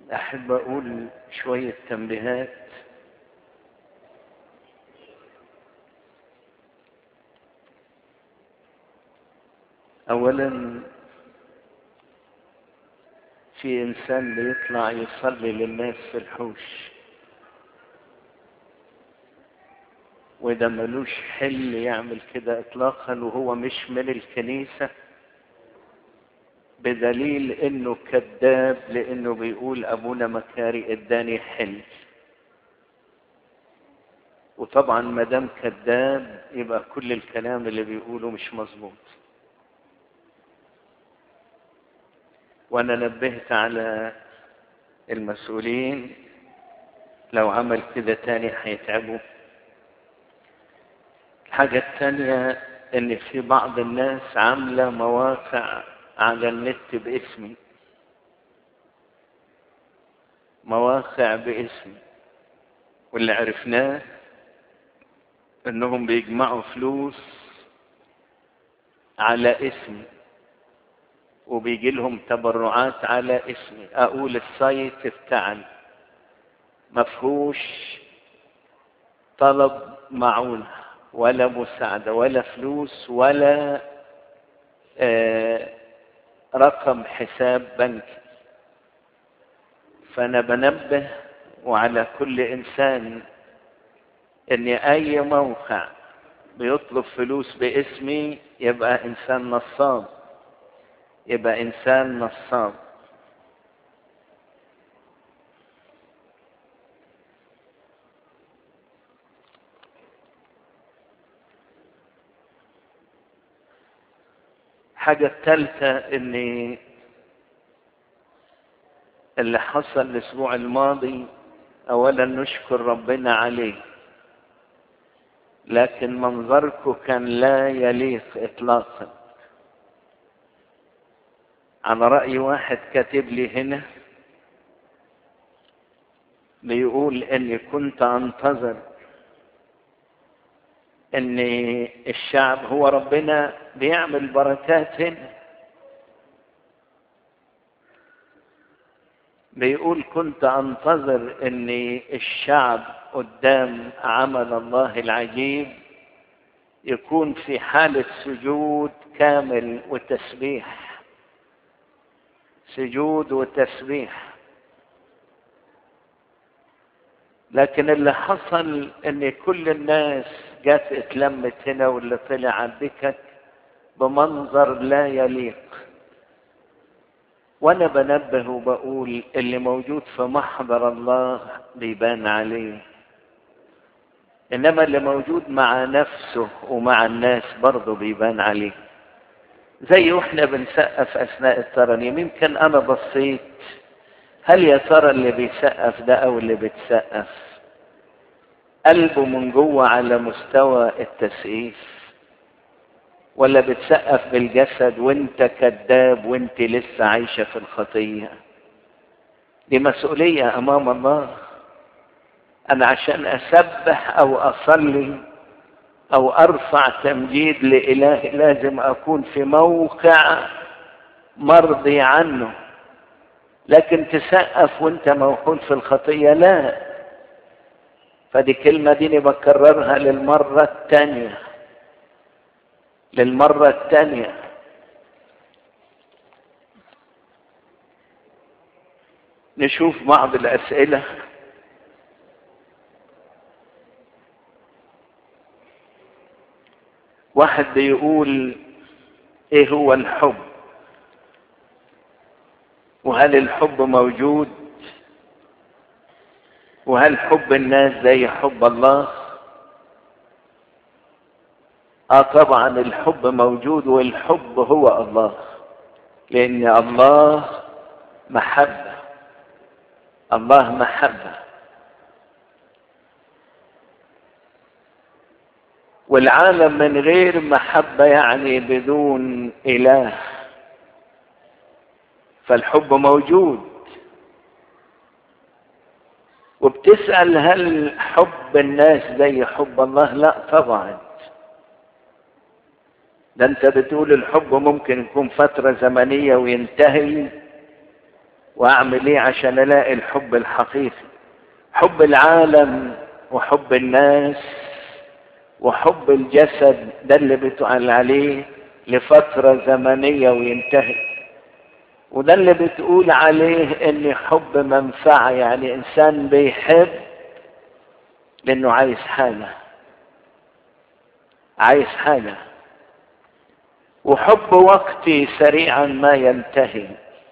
أحب أقول شوية تنبيهات أولا في إنسان بيطلع يصلي للناس في الحوش وده ملوش حل يعمل كده إطلاقا وهو مش من الكنيسة بدليل إنه كذاب لأنه بيقول أبونا مكاري إداني حل وطبعا ما دام كذاب يبقى كل الكلام اللي بيقوله مش مظبوط وانا نبهت على المسؤولين لو عمل كده تاني هيتعبوا الحاجة التانية ان في بعض الناس عاملة مواقع على النت باسمي مواقع باسمي واللي عرفناه انهم بيجمعوا فلوس على اسمي وبيجي لهم تبرعات على اسمي اقول السايت بتاعنا مفهوش طلب معونة ولا مساعدة ولا فلوس ولا آه رقم حساب بنكي فانا بنبه وعلى كل انسان ان اي موقع بيطلب فلوس باسمي يبقى انسان نصاب يبقى انسان نصاب حاجة الثالثة ان اللي حصل الاسبوع الماضي اولا نشكر ربنا عليه لكن منظركم كان لا يليق اطلاقا على رأي واحد كاتب لي هنا بيقول اني كنت انتظر ان الشعب هو ربنا بيعمل بركات هنا بيقول كنت انتظر ان الشعب قدام عمل الله العجيب يكون في حالة سجود كامل وتسبيح سجود وتسبيح لكن اللي حصل ان كل الناس جت اتلمت هنا واللي طلع على الدكك بمنظر لا يليق وانا بنبه وبقول اللي موجود في محضر الله بيبان عليه انما اللي موجود مع نفسه ومع الناس برضه بيبان عليه زي واحنا بنسقف اثناء الترانيم يمكن انا بصيت هل يا ترى اللي بيسقف ده او اللي بتسقف قلبه من جوه على مستوى التسقيف ولا بتسقف بالجسد وانت كذاب وانت لسه عايشه في الخطيه دي مسؤوليه امام الله انا عشان اسبح او اصلي او ارفع تمجيد لاله لازم اكون في موقع مرضي عنه لكن تسقف وانت موحول في الخطيه لا فدي كلمه دي بكررها للمره الثانيه للمره الثانيه نشوف بعض الاسئله واحد بيقول ايه هو الحب وهل الحب موجود وهل حب الناس زي حب الله اه طبعا الحب موجود والحب هو الله لان الله محبه الله محبه والعالم من غير محبه يعني بدون اله فالحب موجود وبتسال هل حب الناس زي حب الله لا طبعا ده انت بتقول الحب ممكن يكون فتره زمنيه وينتهي واعمل ايه عشان الاقي الحب الحقيقي حب العالم وحب الناس وحب الجسد ده اللي بتقال عليه لفترة زمنية وينتهي وده اللي بتقول عليه ان حب منفعة يعني انسان بيحب لانه عايز حاجة عايز حاجة وحب وقتي سريعا ما ينتهي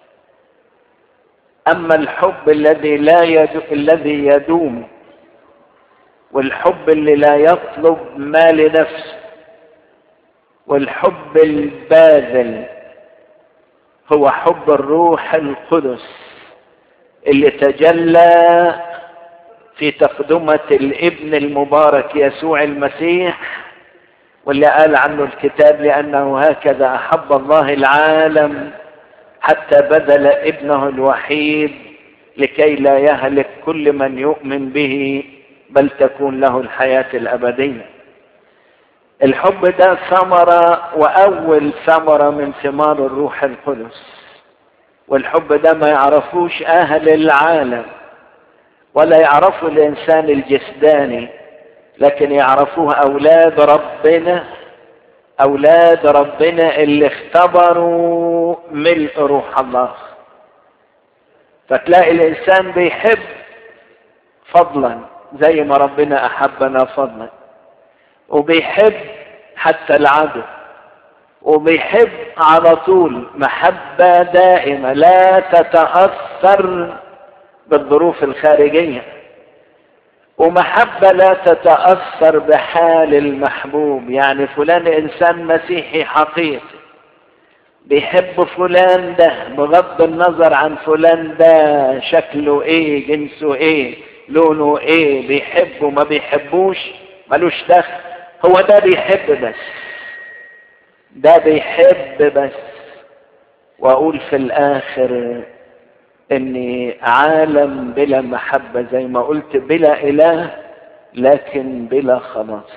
اما الحب الذي لا يدو الذي يدوم والحب اللي لا يطلب ما لنفسه والحب الباذل هو حب الروح القدس اللي تجلى في تقدمة الابن المبارك يسوع المسيح واللي قال عنه الكتاب لأنه هكذا أحب الله العالم حتى بذل ابنه الوحيد لكي لا يهلك كل من يؤمن به بل تكون له الحياة الأبدية الحب ده ثمرة وأول ثمرة من ثمار الروح القدس والحب ده ما يعرفوش أهل العالم ولا يعرفوا الإنسان الجسداني لكن يعرفوه أولاد ربنا أولاد ربنا اللي اختبروا ملء روح الله فتلاقي الإنسان بيحب فضلا زي ما ربنا أحبنا فضلا وبيحب حتى العدو وبيحب على طول محبة دائمة لا تتأثر بالظروف الخارجية ومحبة لا تتأثر بحال المحبوب يعني فلان إنسان مسيحي حقيقي بيحب فلان ده بغض النظر عن فلان ده شكله ايه جنسه ايه لونه ايه بيحبه ما بيحبوش ملوش دخل هو ده بيحب بس ده بيحب بس واقول في الاخر ان عالم بلا محبة زي ما قلت بلا اله لكن بلا خلاص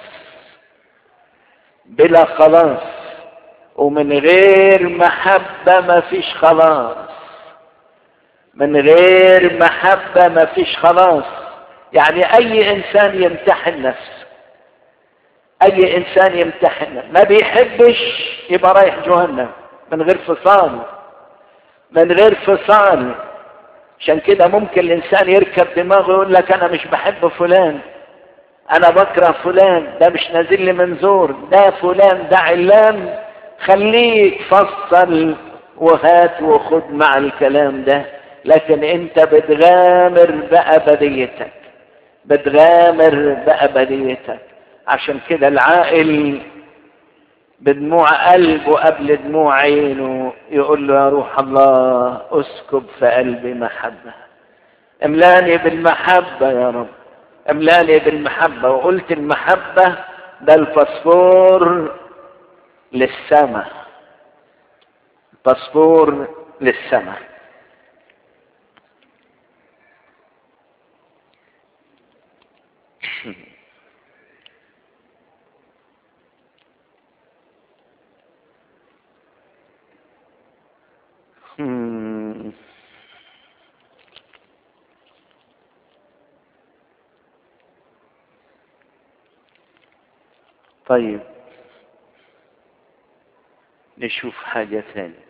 بلا خلاص ومن غير محبة ما فيش خلاص من غير محبة ما فيش خلاص يعني اي انسان يمتحن نفسه اي انسان يمتحن ما بيحبش يبقى رايح جهنم من غير فصال من غير فصال عشان كده ممكن الانسان يركب دماغه يقول لك انا مش بحب فلان انا بكره فلان ده مش نازل لي منظور ده فلان ده علان خليك فصل وهات وخد مع الكلام ده لكن انت بتغامر بأبديتك بتغامر بأبديتك عشان كده العاقل بدموع قلبه قبل دموع عينه يقول له يا روح الله اسكب في قلبي محبة املاني بالمحبة يا رب املاني بالمحبة وقلت المحبة ده الباسبور للسماء باسبور للسماء طيب نشوف حاجة ثانية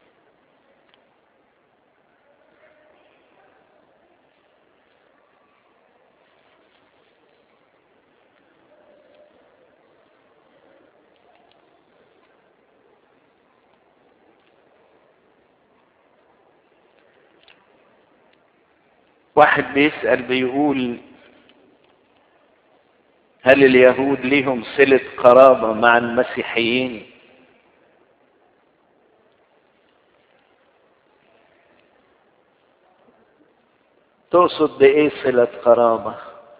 واحد بيسأل بيقول هل اليهود لهم صلة قرابة مع المسيحيين تقصد بإيه صلة قرابة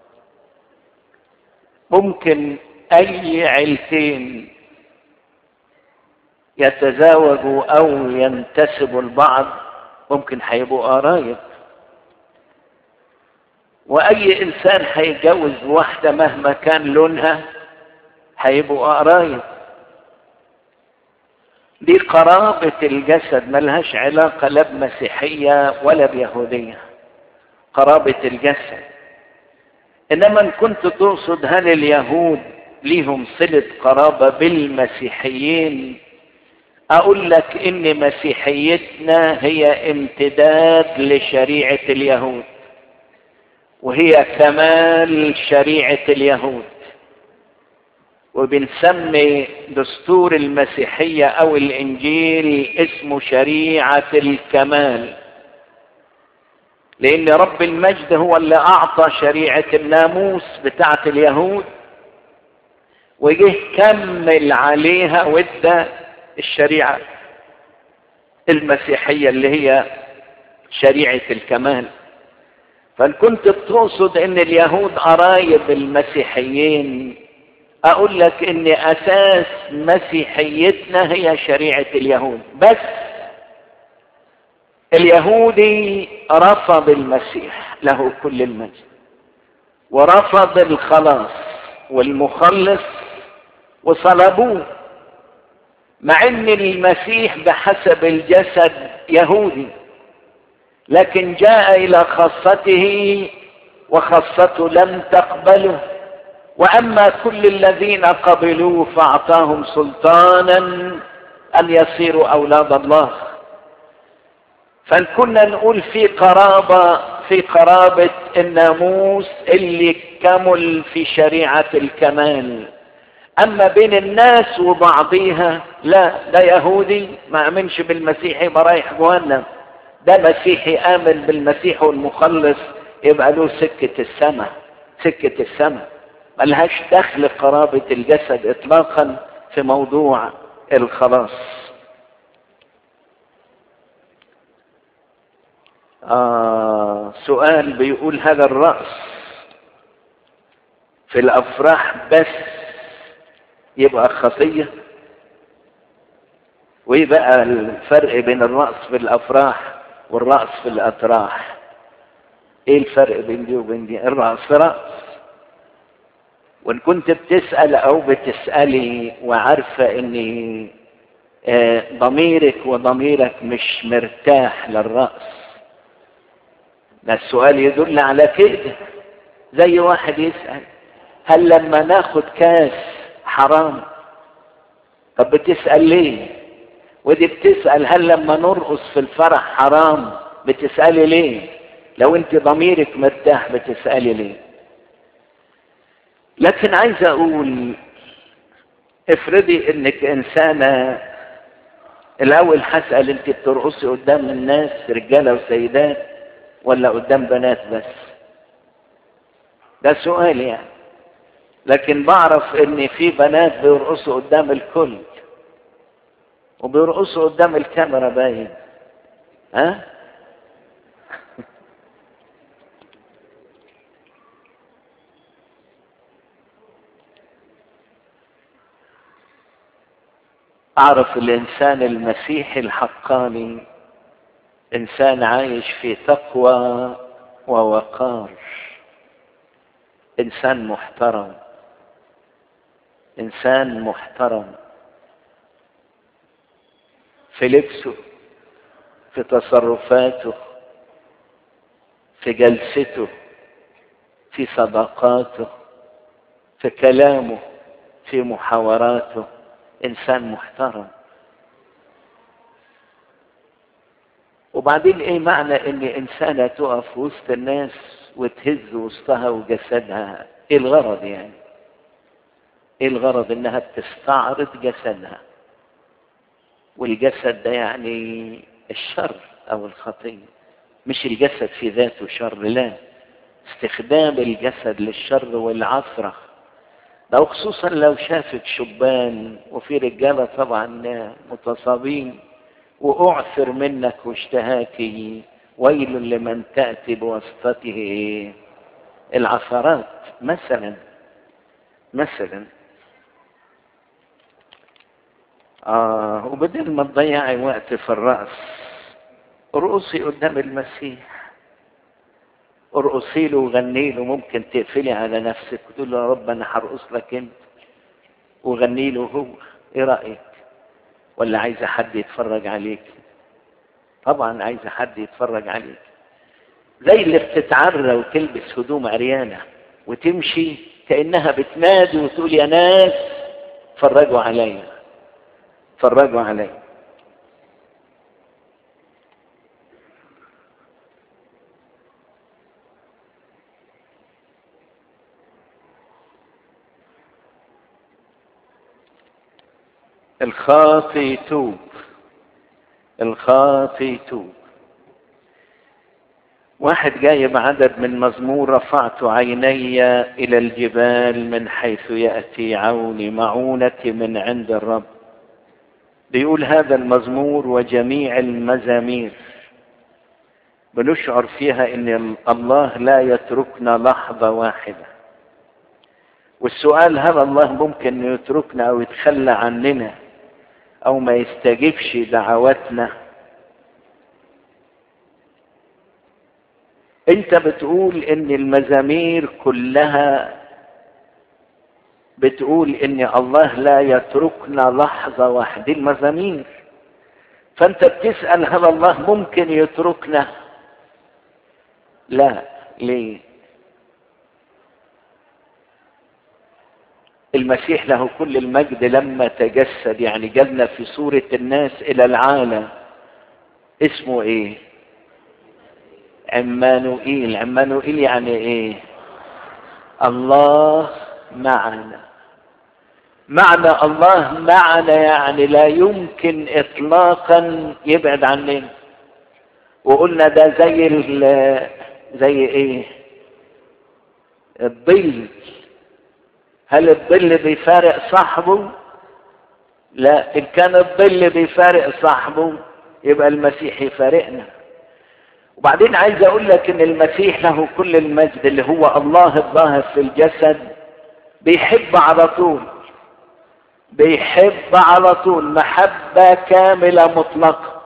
ممكن أي عيلتين يتزاوجوا أو ينتسبوا البعض ممكن هيبقوا قرايب واي انسان هيتجوز واحدة مهما كان لونها هيبقوا قرايب دي قرابة الجسد ملهاش علاقة لا بمسيحية ولا بيهودية قرابة الجسد انما ان كنت تقصد هل اليهود ليهم صلة قرابة بالمسيحيين اقول لك ان مسيحيتنا هي امتداد لشريعة اليهود وهي كمال شريعة اليهود وبنسمي دستور المسيحية او الانجيل اسمه شريعة الكمال لان رب المجد هو اللي اعطى شريعة الناموس بتاعة اليهود وجه كمل عليها وادى الشريعة المسيحية اللي هي شريعة الكمال فان كنت بتقصد ان اليهود قرايب المسيحيين اقول لك ان اساس مسيحيتنا هي شريعة اليهود بس اليهودي رفض المسيح له كل المجد ورفض الخلاص والمخلص وصلبوه مع ان المسيح بحسب الجسد يهودي لكن جاء الى خاصته وخاصته لم تقبله واما كل الذين قبلوه فاعطاهم سلطانا ان يصيروا اولاد الله فان كنا نقول في قرابه في قرابه الناموس اللي كمل في شريعه الكمال اما بين الناس وبعضيها لا ده يهودي ما امنش بالمسيح يبقى رايح جهنم ده مسيحي امن بالمسيح والمخلص يبقى له سكه السماء سكه السماء ملهاش دخل قرابه الجسد اطلاقا في موضوع الخلاص آه سؤال بيقول هذا الرأس في الأفراح بس يبقى خطية وإيه بقى الفرق بين الرأس في الأفراح والرأس في الأتراح إيه الفرق بين دي وبين دي الرأس رأس وإن كنت بتسأل أو بتسألي وعارفة إن ضميرك وضميرك مش مرتاح للرأس ده السؤال يدل على كده زي واحد يسأل هل لما ناخد كاس حرام طب بتسأل ليه ودي بتسأل هل لما نرقص في الفرح حرام بتسألي ليه لو انت ضميرك مرتاح بتسألي ليه لكن عايز اقول افرضي انك انسانة الاول هسأل انت بترقصي قدام الناس رجالة وسيدات ولا قدام بنات بس ده سؤال يعني لكن بعرف ان في بنات بيرقصوا قدام الكل وبيرقصوا قدام الكاميرا باين ها اعرف الانسان المسيحي الحقاني انسان عايش في تقوى ووقار انسان محترم انسان محترم في لبسه في تصرفاته في جلسته في صداقاته في كلامه في محاوراته انسان محترم وبعدين ايه معنى ان انسانة تقف وسط الناس وتهز وسطها وجسدها ايه الغرض يعني ايه الغرض انها بتستعرض جسدها والجسد ده يعني الشر او الخطية مش الجسد في ذاته شر لا استخدام الجسد للشر والعثرة لو خصوصا لو شافت شبان وفي رجالة طبعا متصابين وأعثر منك واشتهاكي ويل لمن تأتي بواسطته العثرات مثلا مثلا آه وبدل ما تضيعي وقت في الرأس ارقصي قدام المسيح ارقصي له وغني له ممكن تقفلي على نفسك وتقول له يا رب انا هرقص لك انت وغني له هو ايه رأيك ولا عايزة حد يتفرج عليك طبعا عايزة حد يتفرج عليك زي اللي بتتعرى وتلبس هدوم عريانة وتمشي كأنها بتنادي وتقول يا ناس اتفرجوا عليا اتفرجوا عليا الخاطي توب الخاطي توب واحد جايب عدد من مزمور رفعت عيني الى الجبال من حيث ياتي عوني معونتي من عند الرب بيقول هذا المزمور وجميع المزامير بنشعر فيها ان الله لا يتركنا لحظه واحده والسؤال هل الله ممكن يتركنا او يتخلى عننا او ما يستجيبش دعواتنا انت بتقول ان المزامير كلها بتقول ان الله لا يتركنا لحظة واحدة دي المزامير فانت بتسأل هل الله ممكن يتركنا لا ليه المسيح له كل المجد لما تجسد يعني جالنا في صورة الناس الى العالم اسمه ايه عمانوئيل عمانوئيل يعني ايه الله معنا معنى الله معنا يعني لا يمكن اطلاقا يبعد عننا وقلنا ده زي زي ايه الظل هل الظل بيفارق صاحبه لا ان كان الظل بيفارق صاحبه يبقى المسيح يفارقنا وبعدين عايز اقول لك ان المسيح له كل المجد اللي هو الله الظاهر في الجسد بيحب على طول بيحب على طول محبة كاملة مطلقة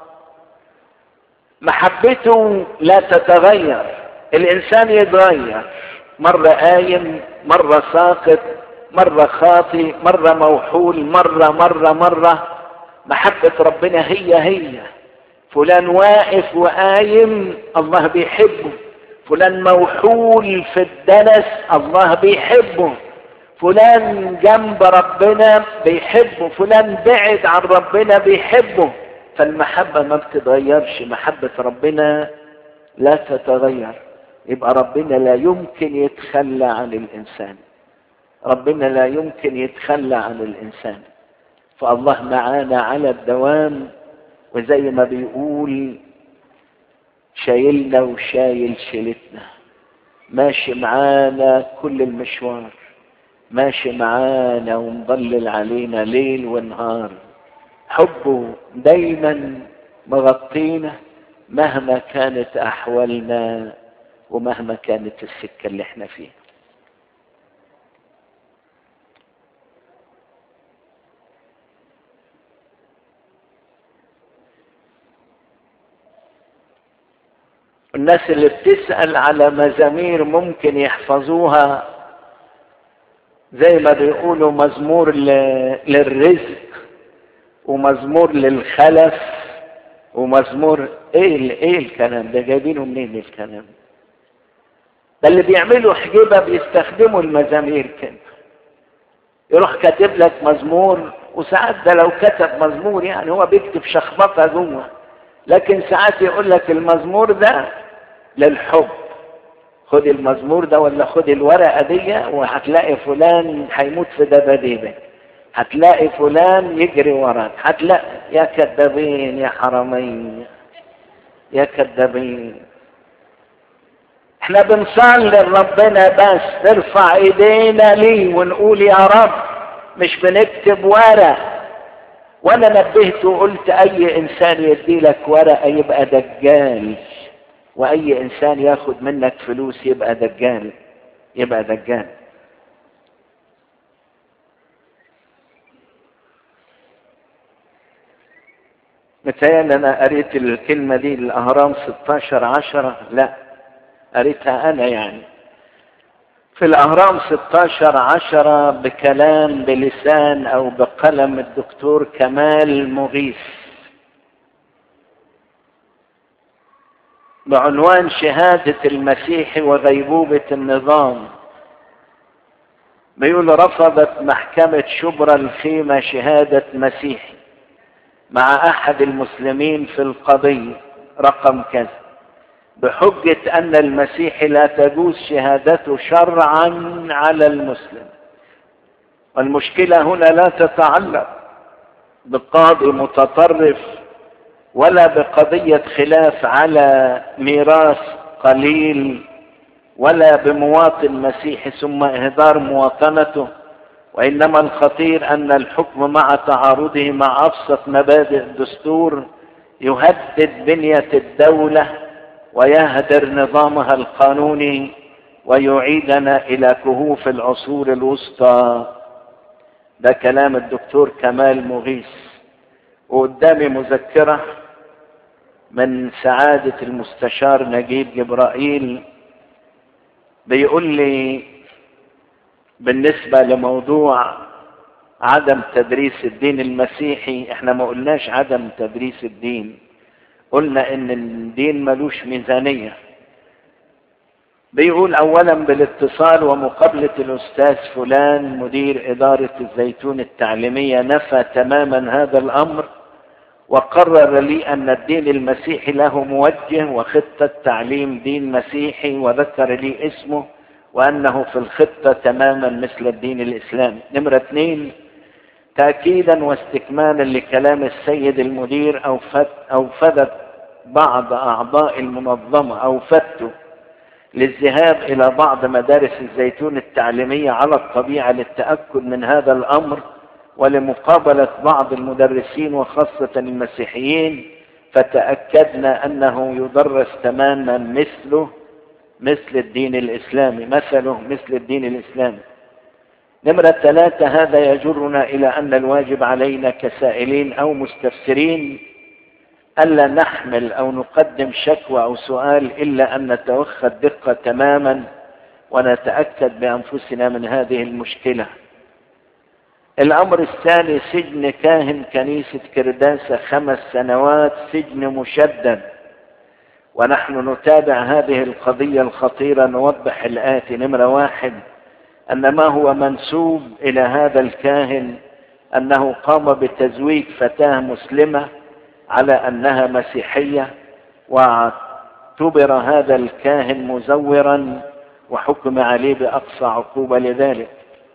محبته لا تتغير الانسان يتغير مرة قايم مرة ساقط مرة خاطي مرة موحول مرة مرة مرة محبة ربنا هي هي فلان واقف وقايم الله بيحبه فلان موحول في الدنس الله بيحبه فلان جنب ربنا بيحبه فلان بعد عن ربنا بيحبه فالمحبة ما بتتغيرش محبة ربنا لا تتغير يبقى ربنا لا يمكن يتخلى عن الإنسان ربنا لا يمكن يتخلى عن الإنسان فالله معانا على الدوام وزي ما بيقول شايلنا وشايل شيلتنا ماشي معانا كل المشوار ماشي معانا ومضلل علينا ليل ونهار حبه دايما مغطينا مهما كانت احوالنا ومهما كانت السكه اللي احنا فيها الناس اللي بتسأل على مزامير ممكن يحفظوها زي ما بيقولوا مزمور للرزق ومزمور للخلف ومزمور ايه ايه الكلام ده جايبينه منين الكلام ده اللي بيعملوا حجيبه بيستخدموا المزامير كده يروح كاتب لك مزمور وساعات ده لو كتب مزمور يعني هو بيكتب شخبطه جوه لكن ساعات يقول لك المزمور ده للحب خد المزمور ده ولا خد الورقه دي وهتلاقي فلان هيموت في دباديبه هتلاقي فلان يجري وراك هتلاقي يا كذابين يا حرامين يا كذابين احنا بنصلي لربنا بس نرفع ايدينا ليه ونقول يا رب مش بنكتب ورق وانا نبهت وقلت اي انسان يدي لك ورقه يبقى دجال واي انسان ياخد منك فلوس يبقى دجال يبقى دجال متهيألي انا قريت الكلمة دي الاهرام 16 عشرة لا قريتها انا يعني في الأهرام 16 عشرة بكلام بلسان أو بقلم الدكتور كمال مغيث بعنوان شهادة المسيح وغيبوبة النظام بيقول رفضت محكمة شبرا الخيمة شهادة مسيحي مع أحد المسلمين في القضية رقم كذا بحجة أن المسيح لا تجوز شهادته شرعا على المسلم والمشكلة هنا لا تتعلق بقاضي متطرف ولا بقضية خلاف على ميراث قليل ولا بمواطن مسيحي ثم إهدار مواطنته وإنما الخطير أن الحكم مع تعارضه مع أبسط مبادئ الدستور يهدد بنية الدولة ويهدر نظامها القانوني ويعيدنا إلى كهوف العصور الوسطى ده كلام الدكتور كمال مغيث وقدامي مذكرة من سعادة المستشار نجيب جبرائيل بيقول لي بالنسبة لموضوع عدم تدريس الدين المسيحي احنا ما قلناش عدم تدريس الدين قلنا ان الدين ملوش ميزانية بيقول اولا بالاتصال ومقابلة الاستاذ فلان مدير ادارة الزيتون التعليمية نفى تماما هذا الامر وقرر لي ان الدين المسيحي له موجه وخطة تعليم دين مسيحي وذكر لي اسمه وانه في الخطة تماما مثل الدين الاسلامي نمرة اثنين تأكيدا واستكمالا لكلام السيد المدير أو فت أو فدت بعض أعضاء المنظمة أو فتوا للذهاب إلى بعض مدارس الزيتون التعليمية على الطبيعة للتأكد من هذا الأمر ولمقابلة بعض المدرسين وخاصة المسيحيين فتأكدنا أنه يدرس تماما مثله مثل الدين الإسلامي مثله مثل الدين الإسلامي نمرة ثلاثة هذا يجرنا إلى أن الواجب علينا كسائلين أو مستفسرين ألا نحمل أو نقدم شكوى أو سؤال إلا أن نتوخى الدقة تماما ونتأكد بأنفسنا من هذه المشكلة الأمر الثاني سجن كاهن كنيسة كرداسة خمس سنوات سجن مشدد ونحن نتابع هذه القضية الخطيرة نوضح الآتي نمرة واحد أن ما هو منسوب إلى هذا الكاهن أنه قام بتزويج فتاة مسلمة على أنها مسيحية واعتبر هذا الكاهن مزورا وحكم عليه بأقصى عقوبة لذلك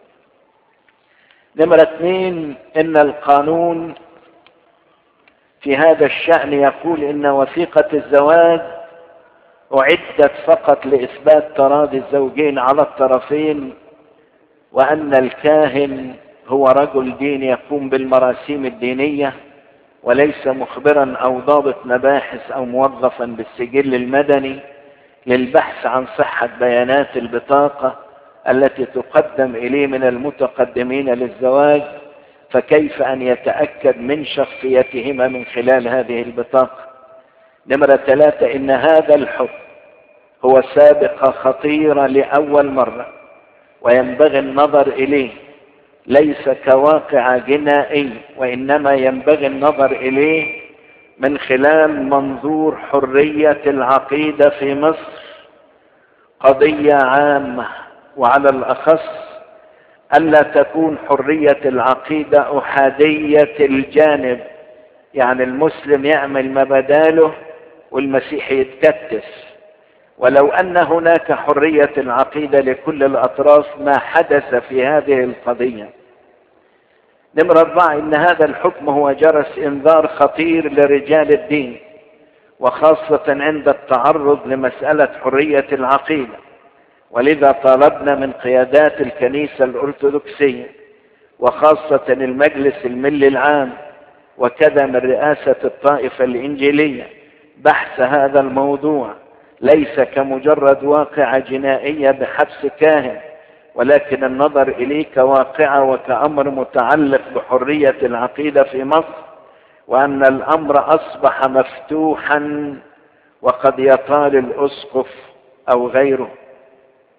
نمرة اثنين إن القانون في هذا الشأن يقول إن وثيقة الزواج أعدت فقط لإثبات تراضي الزوجين على الطرفين وأن الكاهن هو رجل دين يقوم بالمراسيم الدينية وليس مخبرا أو ضابط مباحث أو موظفا بالسجل المدني للبحث عن صحة بيانات البطاقة التي تقدم إليه من المتقدمين للزواج فكيف أن يتأكد من شخصيتهما من خلال هذه البطاقة نمرة ثلاثة إن هذا الحكم هو سابقة خطيرة لأول مرة وينبغي النظر إليه ليس كواقع جنائي وإنما ينبغي النظر إليه من خلال منظور حرية العقيدة في مصر قضية عامة وعلى الأخص ألا تكون حرية العقيدة أحادية الجانب يعني المسلم يعمل ما بداله والمسيح يتكتف ولو أن هناك حرية العقيدة لكل الأطراف ما حدث في هذه القضية نمرة أربعة إن هذا الحكم هو جرس إنذار خطير لرجال الدين وخاصة عند التعرض لمسألة حرية العقيدة ولذا طالبنا من قيادات الكنيسة الأرثوذكسية وخاصة المجلس الملي العام وكذا من رئاسة الطائفة الإنجيلية بحث هذا الموضوع ليس كمجرد واقعة جنائية بحبس كاهن ولكن النظر إليه كواقعة وكأمر متعلق بحرية العقيدة في مصر وأن الأمر أصبح مفتوحا وقد يطال الأسقف أو غيره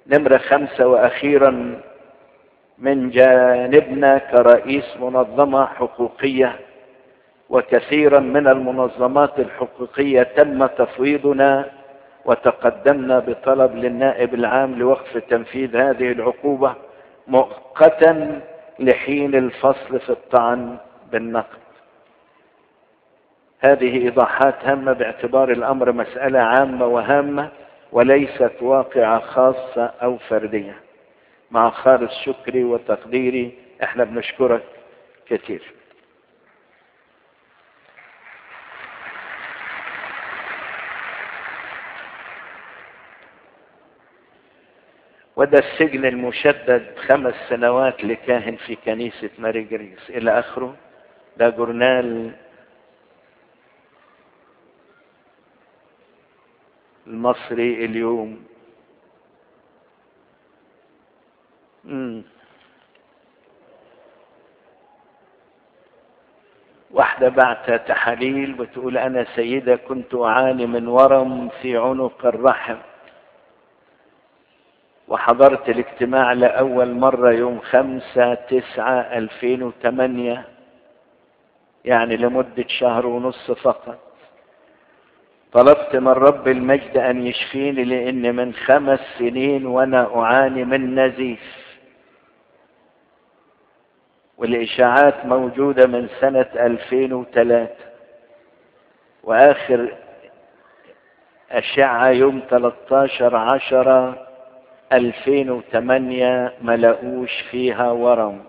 نمرة خمسة وأخيرا من جانبنا كرئيس منظمة حقوقية وكثيرا من المنظمات الحقوقية تم تفويضنا وتقدمنا بطلب للنائب العام لوقف تنفيذ هذه العقوبة مؤقتا لحين الفصل في الطعن بالنقد هذه ايضاحات هامه باعتبار الامر مساله عامه وهامه وليست واقعه خاصه او فرديه مع خالص شكري وتقديري احنا بنشكرك كثير وده السجن المشدد خمس سنوات لكاهن في كنيسة ماري جريس إلى آخره ده جورنال المصري اليوم مم. واحدة بعت تحاليل بتقول أنا سيدة كنت أعاني من ورم في عنق الرحم وحضرت الاجتماع لأول مرة يوم خمسة تسعة ألفين وثمانية يعني لمدة شهر ونص فقط طلبت من رب المجد أن يشفيني لأن من خمس سنين وأنا أعاني من نزيف والإشاعات موجودة من سنة 2003 وآخر أشعة يوم 13 عشرة 2008 ما لقوش فيها ورم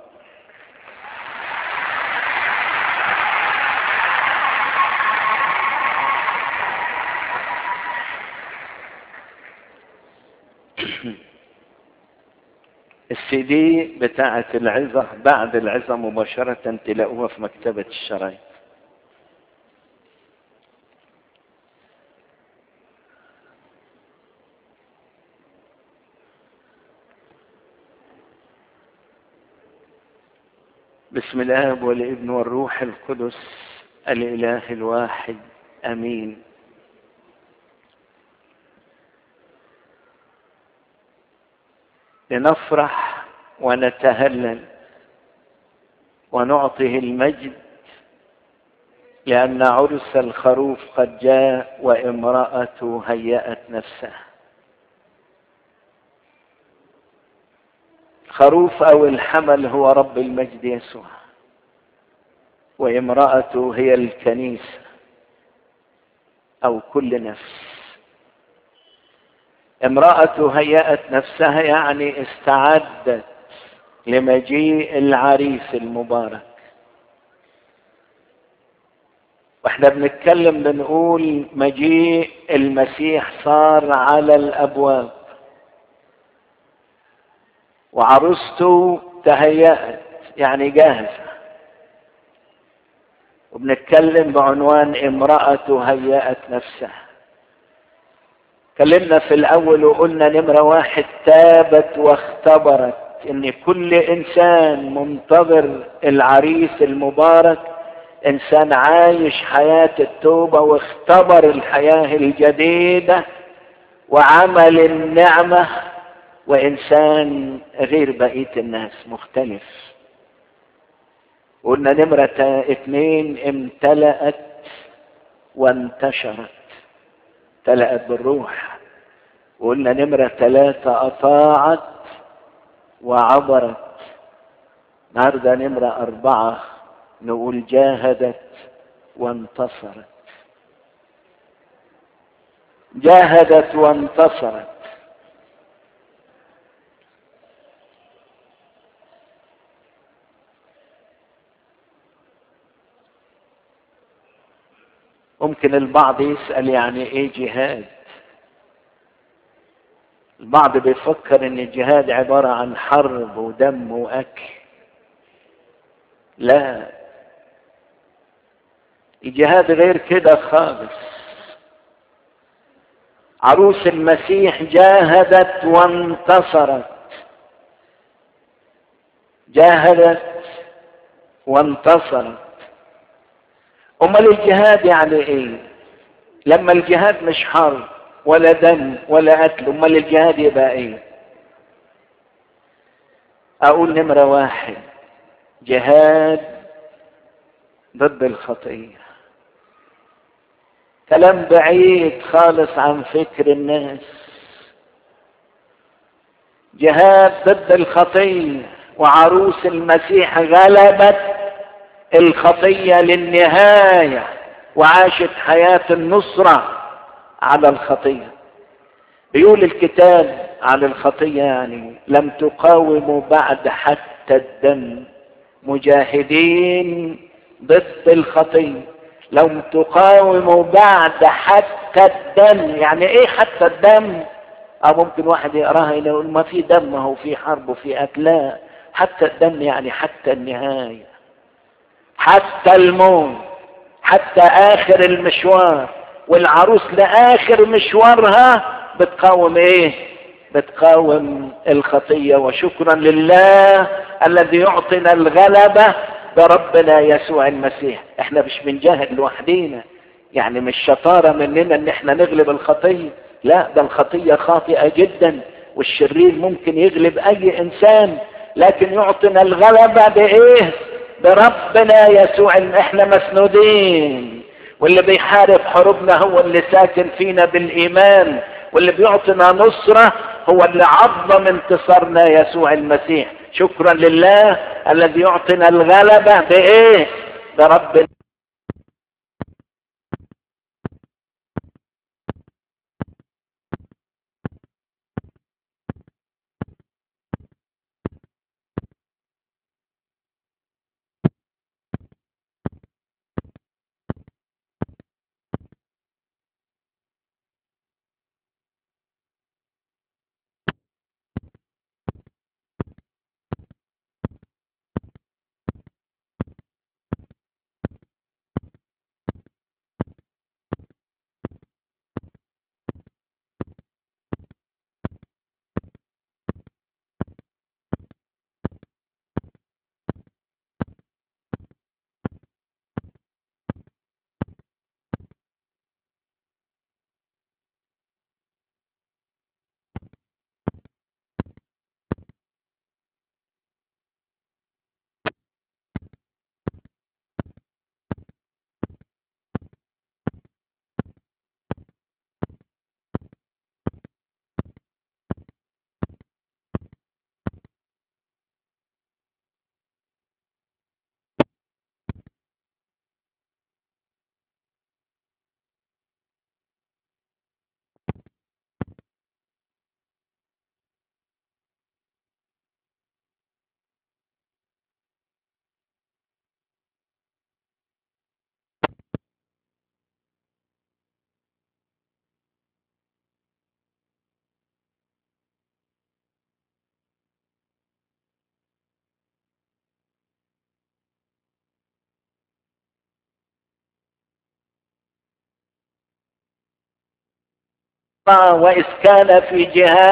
السي دي بتاعة العظة بعد العظة مباشرة تلاقوها في مكتبة الشرايط بسم الآب والابن والروح القدس الإله الواحد أمين لنفرح ونتهلل ونعطه المجد لأن عرس الخروف قد جاء وامرأته هيأت نفسها الخروف أو الحمل هو رب المجد يسوع وامرأته هي الكنيسة أو كل نفس امرأة هيأت نفسها يعني استعدت لمجيء العريس المبارك واحنا بنتكلم بنقول مجيء المسيح صار على الابواب وعروسته تهيأت يعني جاهزة وبنتكلم بعنوان امرأة هيأت نفسها اتكلمنا في الاول وقلنا نمرة واحد تابت واختبرت ان كل انسان منتظر العريس المبارك انسان عايش حياة التوبة واختبر الحياة الجديدة وعمل النعمة وانسان غير بقية الناس مختلف قلنا نمرة اتنين امتلأت وانتشرت امتلأت بالروح وقلنا نمرة ثلاثة أطاعت وعبرت النهارده نمرة أربعة نقول جاهدت وانتصرت جاهدت وانتصرت ممكن البعض يسأل يعني ايه جهاد البعض بيفكر ان الجهاد عبارة عن حرب ودم واكل لا الجهاد غير كده خالص عروس المسيح جاهدت وانتصرت جاهدت وانتصرت امال الجهاد يعني ايه لما الجهاد مش حرب ولا دم ولا قتل امال الجهاد يبقى ايه اقول نمرة واحد جهاد ضد الخطية كلام بعيد خالص عن فكر الناس جهاد ضد الخطية وعروس المسيح غلبت الخطية للنهاية وعاشت حياة النصرة على الخطية بيقول الكتاب عن الخطية يعني لم تقاوموا بعد حتى الدم مجاهدين ضد الخطية لم تقاوموا بعد حتى الدم يعني ايه حتى الدم او ممكن واحد يقراها يقول ما في دم هو في حرب وفي لا حتى الدم يعني حتى النهاية حتى الموت حتى اخر المشوار والعروس لاخر مشوارها بتقاوم ايه بتقاوم الخطية وشكرا لله الذي يعطينا الغلبة بربنا يسوع المسيح احنا مش بنجاهد لوحدينا يعني مش شطارة مننا ان احنا نغلب الخطية لا ده الخطية خاطئة جدا والشرير ممكن يغلب اي انسان لكن يعطينا الغلبة بايه بربنا يسوع احنا مسنودين واللي بيحارب حروبنا هو اللي ساكن فينا بالايمان واللي بيعطينا نصرة هو اللي عظم انتصارنا يسوع المسيح شكرا لله الذي يعطينا الغلبة بايه بربنا وإذ كان في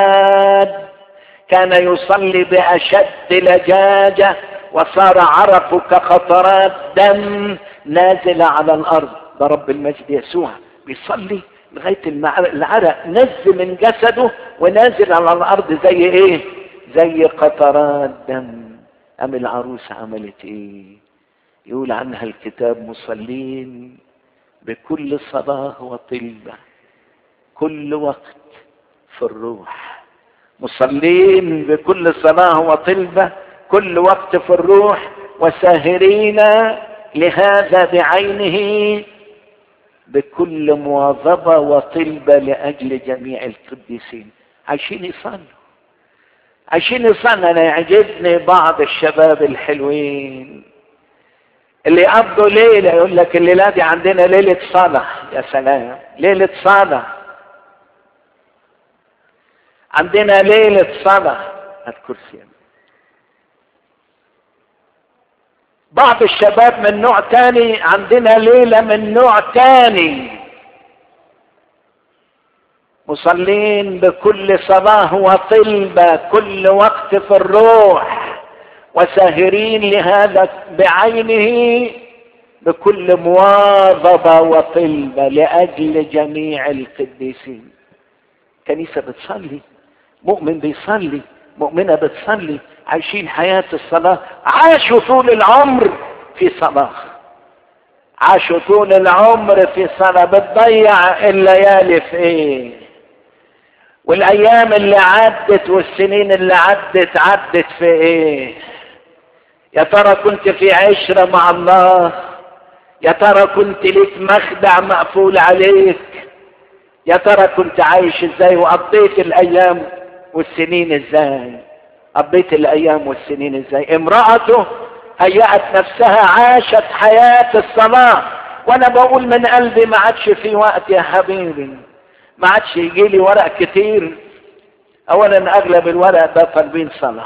جهاد كان يصلي بأشد لجاجة وصار عرقه كقطرات دم نازلة على الأرض ده رب المجد يسوع بيصلي لغاية العرق نزل من جسده ونازل على الأرض زي إيه؟ زي قطرات دم أم العروس عملت إيه؟ يقول عنها الكتاب مصلين بكل صلاة وطلبة كل وقت في الروح مصلين بكل صلاة وطلبة كل وقت في الروح وساهرين لهذا بعينه بكل مواظبة وطلبة لأجل جميع القديسين عايشين يصلوا عايشين يصلوا أنا يعجبني بعض الشباب الحلوين اللي يقضوا ليلة يقول لك الليلة دي عندنا ليلة صلاة يا سلام ليلة صلاة عندنا ليلة صلاة الكرسي بعض الشباب من نوع تاني عندنا ليلة من نوع تاني مصلين بكل صلاة وطلبة كل وقت في الروح وساهرين لهذا بعينه بكل مواظبة وطلبة لأجل جميع القديسين كنيسة بتصلي مؤمن بيصلي مؤمنة بتصلي عايشين حياة الصلاة عاشوا طول العمر في صلاة عاشوا طول العمر في صلاة بتضيع الليالي في ايه والايام اللي عدت والسنين اللي عدت عدت في ايه يا ترى كنت في عشرة مع الله يا ترى كنت ليك مخدع مقفول عليك يا ترى كنت عايش ازاي وقضيت الايام والسنين ازاي قضيت الايام والسنين ازاي امرأته هيأت نفسها عاشت حياة الصلاة وانا بقول من قلبي ما عادش في وقت يا حبيبي ما عادش يجي لي ورق كتير اولا اغلب الورق ده طالبين صلاة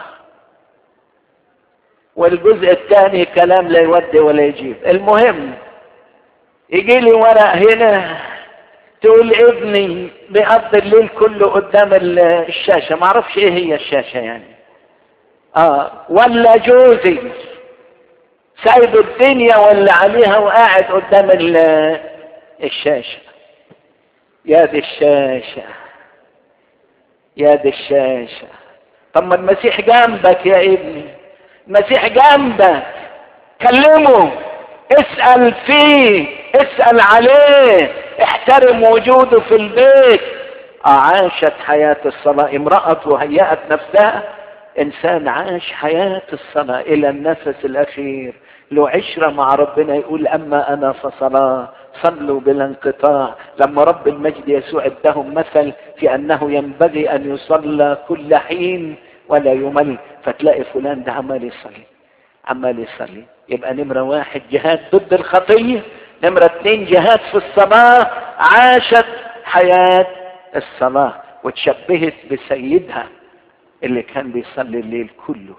والجزء الثاني كلام لا يودي ولا يجيب المهم يجي لي ورق هنا تقول ابني بيقضي الليل كله قدام الشاشة ما اعرفش ايه هي الشاشة يعني اه ولا جوزي سايب الدنيا ولا عليها وقاعد قدام الشاشة يا دي الشاشة يا دي الشاشة طب ما المسيح جنبك يا ابني المسيح جنبك كلمه اسأل فيه اسأل عليه احترم وجوده في البيت عاشت حياة الصلاة امرأة هيأت نفسها انسان عاش حياة الصلاة الى النفس الاخير له عشرة مع ربنا يقول اما انا فصلاة صلوا بلا انقطاع لما رب المجد يسوع ادهم مثل في انه ينبغي ان يصلى كل حين ولا يمل فتلاقي فلان ده عمال يصلي عمال يصلي يبقى نمرة واحد جهاد ضد الخطية نمرة اتنين جهاد في الصلاة عاشت حياة الصلاة وتشبهت بسيدها اللي كان بيصلي الليل كله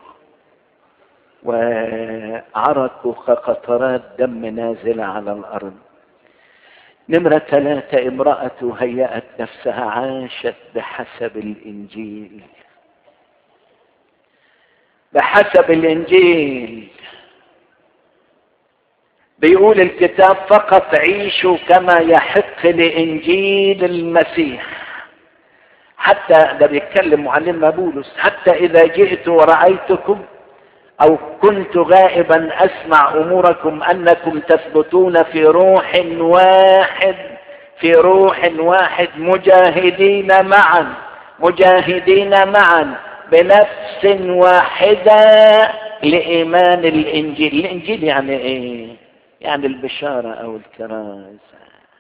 وعرقوا كقطرات دم نازلة على الأرض نمرة ثلاثة امرأة هيأت نفسها عاشت بحسب الإنجيل بحسب الإنجيل بيقول الكتاب فقط عيشوا كما يحق لإنجيل المسيح حتى ده بيتكلم معلمنا بولس حتى إذا جئت ورأيتكم أو كنت غائبا أسمع أموركم أنكم تثبتون في روح واحد في روح واحد مجاهدين معا مجاهدين معا بنفس واحدة لإيمان الإنجيل الإنجيل يعني إيه يعني البشارة أو الكرازة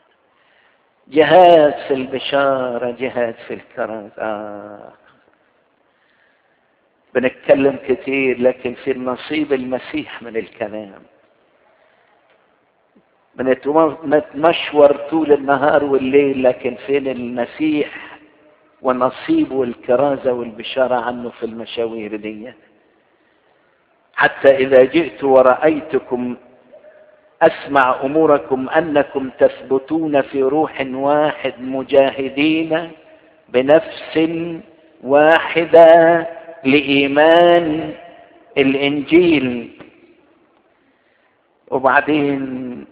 جهاد في البشارة جهاد في الكرازة آه. بنتكلم كتير لكن في النصيب المسيح من الكلام بنتمشور طول النهار والليل لكن فين المسيح ونصيبه الكرازة والبشارة عنه في المشاوير دي حتى إذا جئت ورأيتكم أسمع أموركم أنكم تثبتون في روح واحد مجاهدين بنفس واحدة لإيمان الإنجيل وبعدين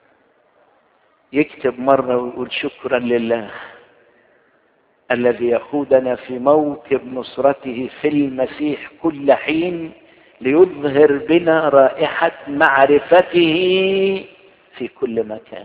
يكتب مرة ويقول شكرا لله الذي يقودنا في موكب نصرته في المسيح كل حين ليظهر بنا رائحة معرفته في كل مكان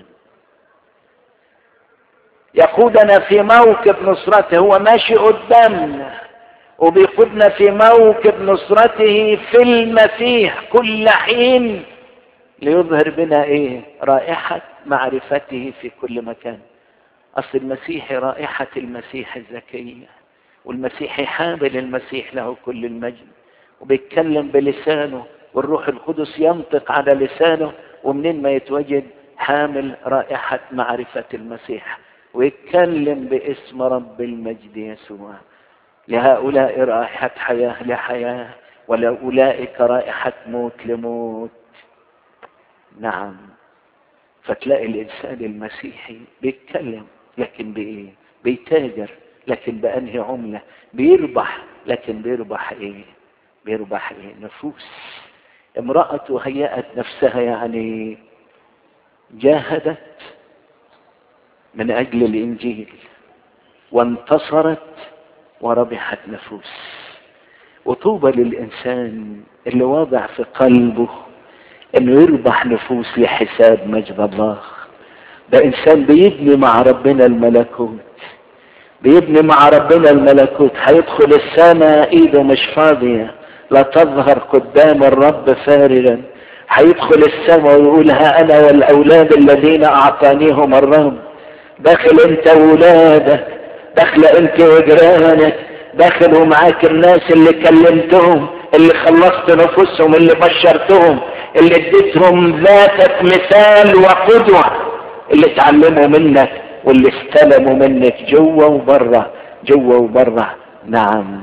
يقودنا في موكب نصرته هو ماشي قدامنا وبيقودنا في موكب نصرته في المسيح كل حين ليظهر بنا ايه رائحة معرفته في كل مكان اصل المسيح رائحة المسيح الزكية والمسيح حامل المسيح له كل المجد وبيتكلم بلسانه والروح القدس ينطق على لسانه ومنين ما يتوجد حامل رائحة معرفة المسيح ويتكلم باسم رب المجد يسوع لهؤلاء رائحة حياة لحياة ولأولئك رائحة موت لموت نعم فتلاقي الإنسان المسيحي بيتكلم لكن بإيه بيتاجر لكن بأنهي عملة بيربح لكن بيربح إيه بيربح إيه نفوس امرأة هيأت نفسها يعني جاهدت من أجل الإنجيل وانتصرت وربحت نفوس وطوبى للإنسان اللي واضع في قلبه انه يربح نفوس لحساب مجد الله ده انسان بيبني مع ربنا الملكوت بيبني مع ربنا الملكوت هيدخل السماء ايده مش فاضية لا تظهر قدام الرب فارغا هيدخل السماء ويقول ها انا والاولاد الذين اعطانيهم الرب داخل انت وولادك داخل انت وجيرانك داخل ومعاك الناس اللي كلمتهم اللي خلصت نفوسهم اللي بشرتهم اللي اديتهم ذاتك مثال وقدوة اللي اتعلموا منك واللي استلموا منك جوه وبره جوه وبره نعم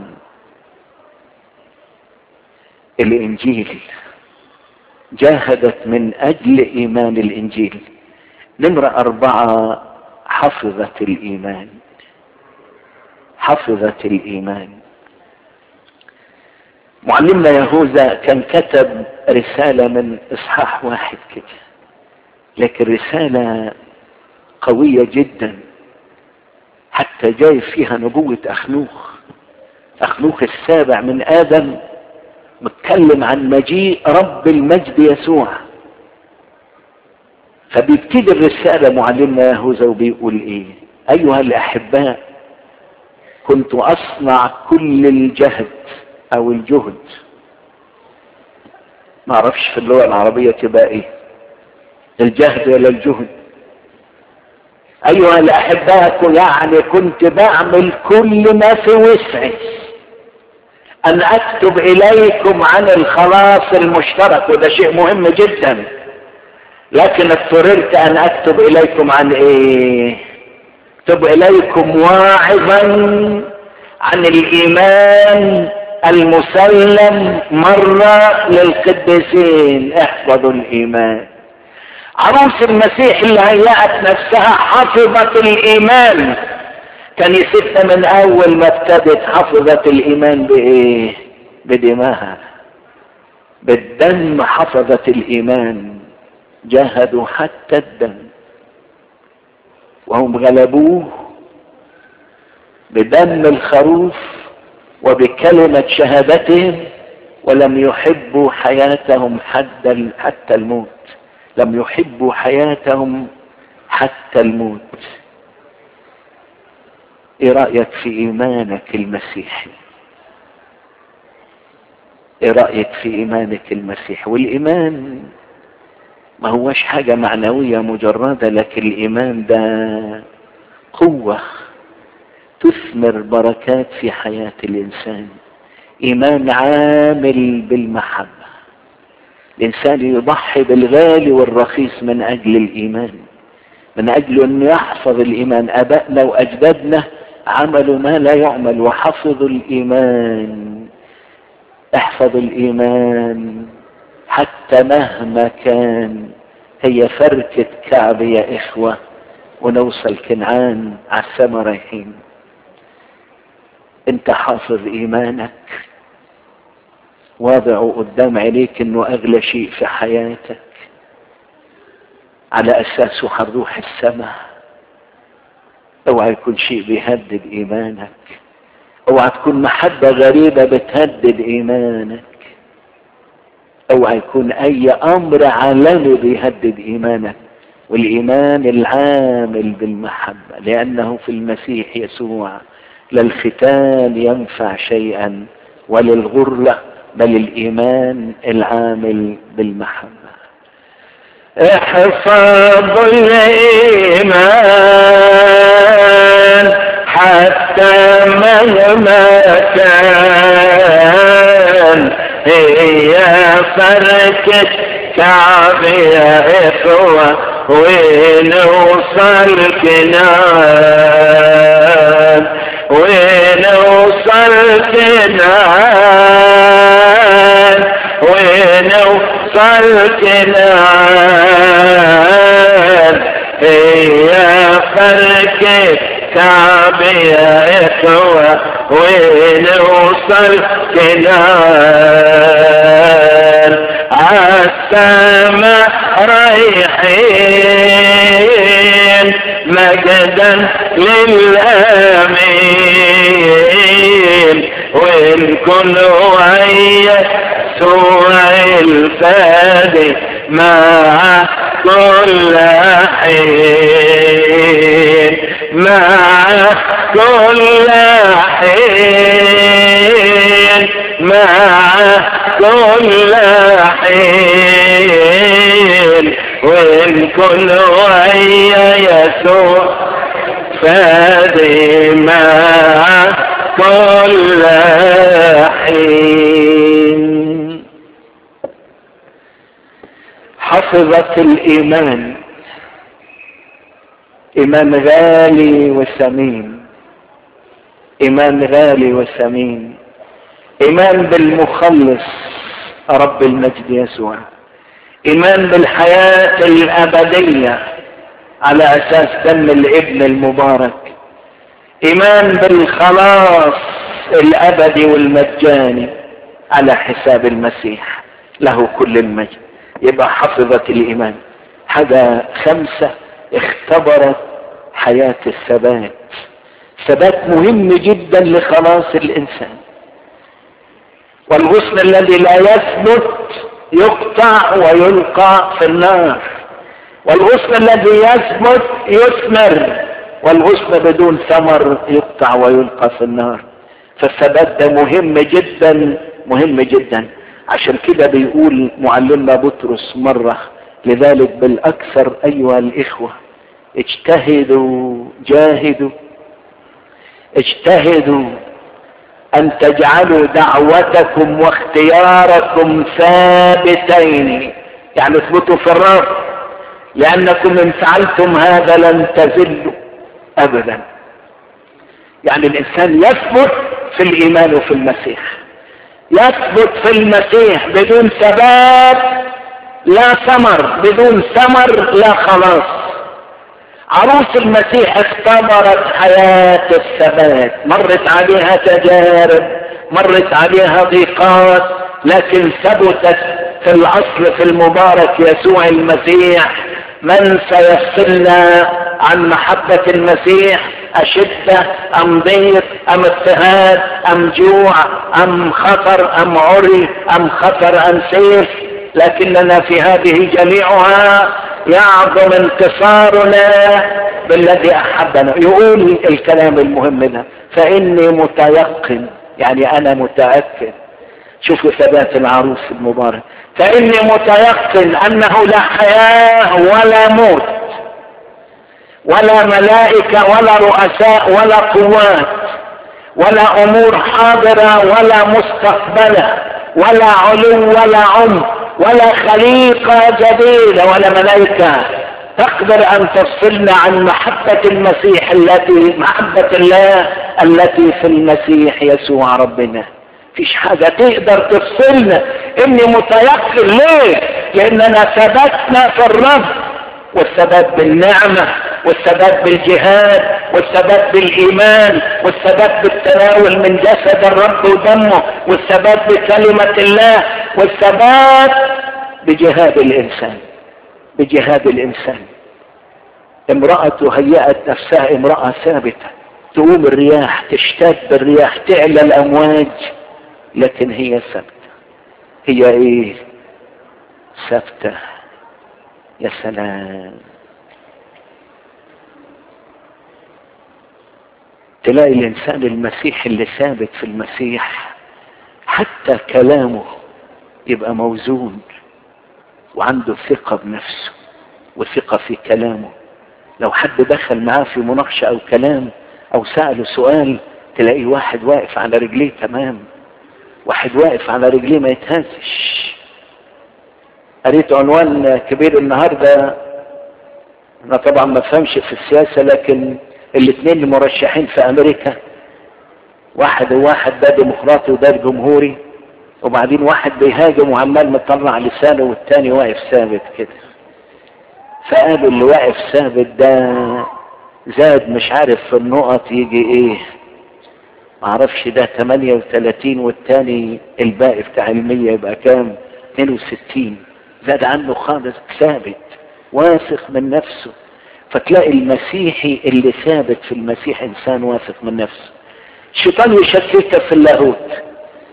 الانجيل جاهدت من اجل ايمان الانجيل نمرة اربعة حفظت الايمان حفظت الايمان معلمنا يهوذا كان كتب رسالة من اصحاح واحد كده لكن رسالة قوية جدا حتى جاي فيها نبوة اخنوخ اخنوخ السابع من ادم متكلم عن مجيء رب المجد يسوع فبيبتدي الرسالة معلمنا يهوذا وبيقول ايه ايها الاحباء كنت اصنع كل الجهد او الجهد ما اعرفش في اللغة العربية تبقى ايه الجهد ولا الجهد ايها الاحباء يعني كنت بعمل كل ما في وسعي ان اكتب اليكم عن الخلاص المشترك وده شيء مهم جدا لكن اضطررت ان اكتب اليكم عن ايه اكتب اليكم واعظا عن الايمان المسلم مرة للقديسين احفظوا الايمان عروس المسيح اللي هيأت نفسها حفظت الايمان كنيستنا من اول ما ابتدت حفظت الايمان بايه بدماها بالدم حفظت الايمان جاهدوا حتى الدم وهم غلبوه بدم الخروف وبكلمة شهادتهم ولم يحبوا حياتهم حتى حتى الموت لم يحبوا حياتهم حتى الموت ايه رأيك في ايمانك المسيحي ايه رأيك في ايمانك المسيحي والايمان ما هوش حاجة معنوية مجردة لكن الايمان ده قوة تثمر بركات في حياة الانسان ايمان عامل بالمحبة الانسان يضحي بالغالي والرخيص من اجل الايمان من اجل انه يحفظ الايمان ابائنا واجدادنا عملوا ما لا يعمل وحفظوا الايمان احفظ الايمان حتى مهما كان هي فركة كعب يا اخوة ونوصل كنعان على السما رايحين انت حافظ ايمانك واضعه قدام عينيك انه اغلى شيء في حياتك على اساسه هنروح السماء اوعى يكون شيء بيهدد ايمانك اوعى تكون محبة غريبة بتهدد ايمانك اوعى يكون اي امر عالمي بيهدد ايمانك والايمان العامل بالمحبة لانه في المسيح يسوع لا الختان ينفع شيئا ولا الغرة بل الايمان العامل بالمحبة احفظوا الايمان حتى مهما كان هي فركة كعب يا اخوة ونوصل كنان ونوصل كنان ونوصل كنان هي فركة كعب يا اخوة ونوصل كنان عالسما رايحين مجدا للامين وان ونكون ويا يسوع الفادي مع كل حين مع كل حين مع كل حين ونكون ويا يسوع فادي مع كل حين حفظت الإيمان إيمان غالي وثمين إيمان غالي وثمين إيمان بالمخلص رب المجد يسوع إيمان بالحياة الأبدية على أساس دم الابن المبارك إيمان بالخلاص الأبدي والمجاني على حساب المسيح له كل المجد يبقى حفظت الإيمان حاجة خمسة اختبرت حياة الثبات ثبات مهم جدا لخلاص الإنسان والغصن الذي لا يثبت يقطع ويلقى في النار والغصن الذي يثبت يثمر والغصن بدون ثمر يقطع ويلقى في النار فالثبات ده مهم جدا مهم جدا عشان كده بيقول معلمنا بطرس مرة لذلك بالأكثر أيها الإخوة اجتهدوا جاهدوا اجتهدوا أن تجعلوا دعوتكم واختياركم ثابتين يعني اثبتوا في الرب لأنكم إن فعلتم هذا لن تزلوا أبدا يعني الإنسان يثبت في الإيمان وفي المسيح يثبت في المسيح بدون ثبات لا ثمر بدون ثمر لا خلاص عروس المسيح اختبرت حياة الثبات مرت عليها تجارب مرت عليها ضيقات لكن ثبتت في الاصل في المبارك يسوع المسيح من سيفصلنا عن محبة المسيح أشدة أم ضيق أم اضطهاد أم جوع أم خطر أم عري أم خطر أم سيف لكننا في هذه جميعها يعظم انتصارنا بالذي أحبنا يقول الكلام المهم ده فإني متيقن يعني أنا متأكد شوفوا ثبات العروس المبارك فإني متيقن أنه لا حياة ولا موت ولا ملائكة ولا رؤساء ولا قوات ولا أمور حاضرة ولا مستقبلة ولا علو ولا عمق ولا خليقة جديدة ولا ملائكة تقدر أن تفصلنا عن محبة المسيح التي محبة الله التي في المسيح يسوع ربنا فيش حاجة تقدر تفصلنا اني متيقن ليه لاننا ثبتنا في الرب والثبات بالنعمة والثبات بالجهاد والثبات بالإيمان والثبات بالتناول من جسد الرب ودمه والثبات بكلمة الله والثبات بجهاد الإنسان بجهاد الإنسان امرأة هيأت نفسها امرأة ثابتة تقوم الرياح تشتد بالرياح تعلى الأمواج لكن هي ثابتة هي ايه ثابتة يا سلام تلاقي الانسان المسيحي اللي ثابت في المسيح حتى كلامه يبقى موزون وعنده ثقة بنفسه وثقة في كلامه لو حد دخل معاه في مناقشة او كلام او سأله سؤال تلاقيه واحد واقف على رجليه تمام واحد واقف على رجليه ما يتهزش قريت عنوان كبير النهارده انا طبعا ما فهمش في السياسه لكن الاثنين المرشحين في امريكا واحد وواحد ده ديمقراطي وده جمهوري وبعدين واحد بيهاجم وعمال مطلع لسانه والتاني واقف ثابت كده فقالوا اللي واقف ثابت ده زاد مش عارف في النقط يجي ايه معرفش ده 38 والتاني الباقي بتاع المية يبقى كام 62 زاد عنه خالص ثابت واثق من نفسه فتلاقي المسيحي اللي ثابت في المسيح انسان واثق من نفسه الشيطان يشككك في اللاهوت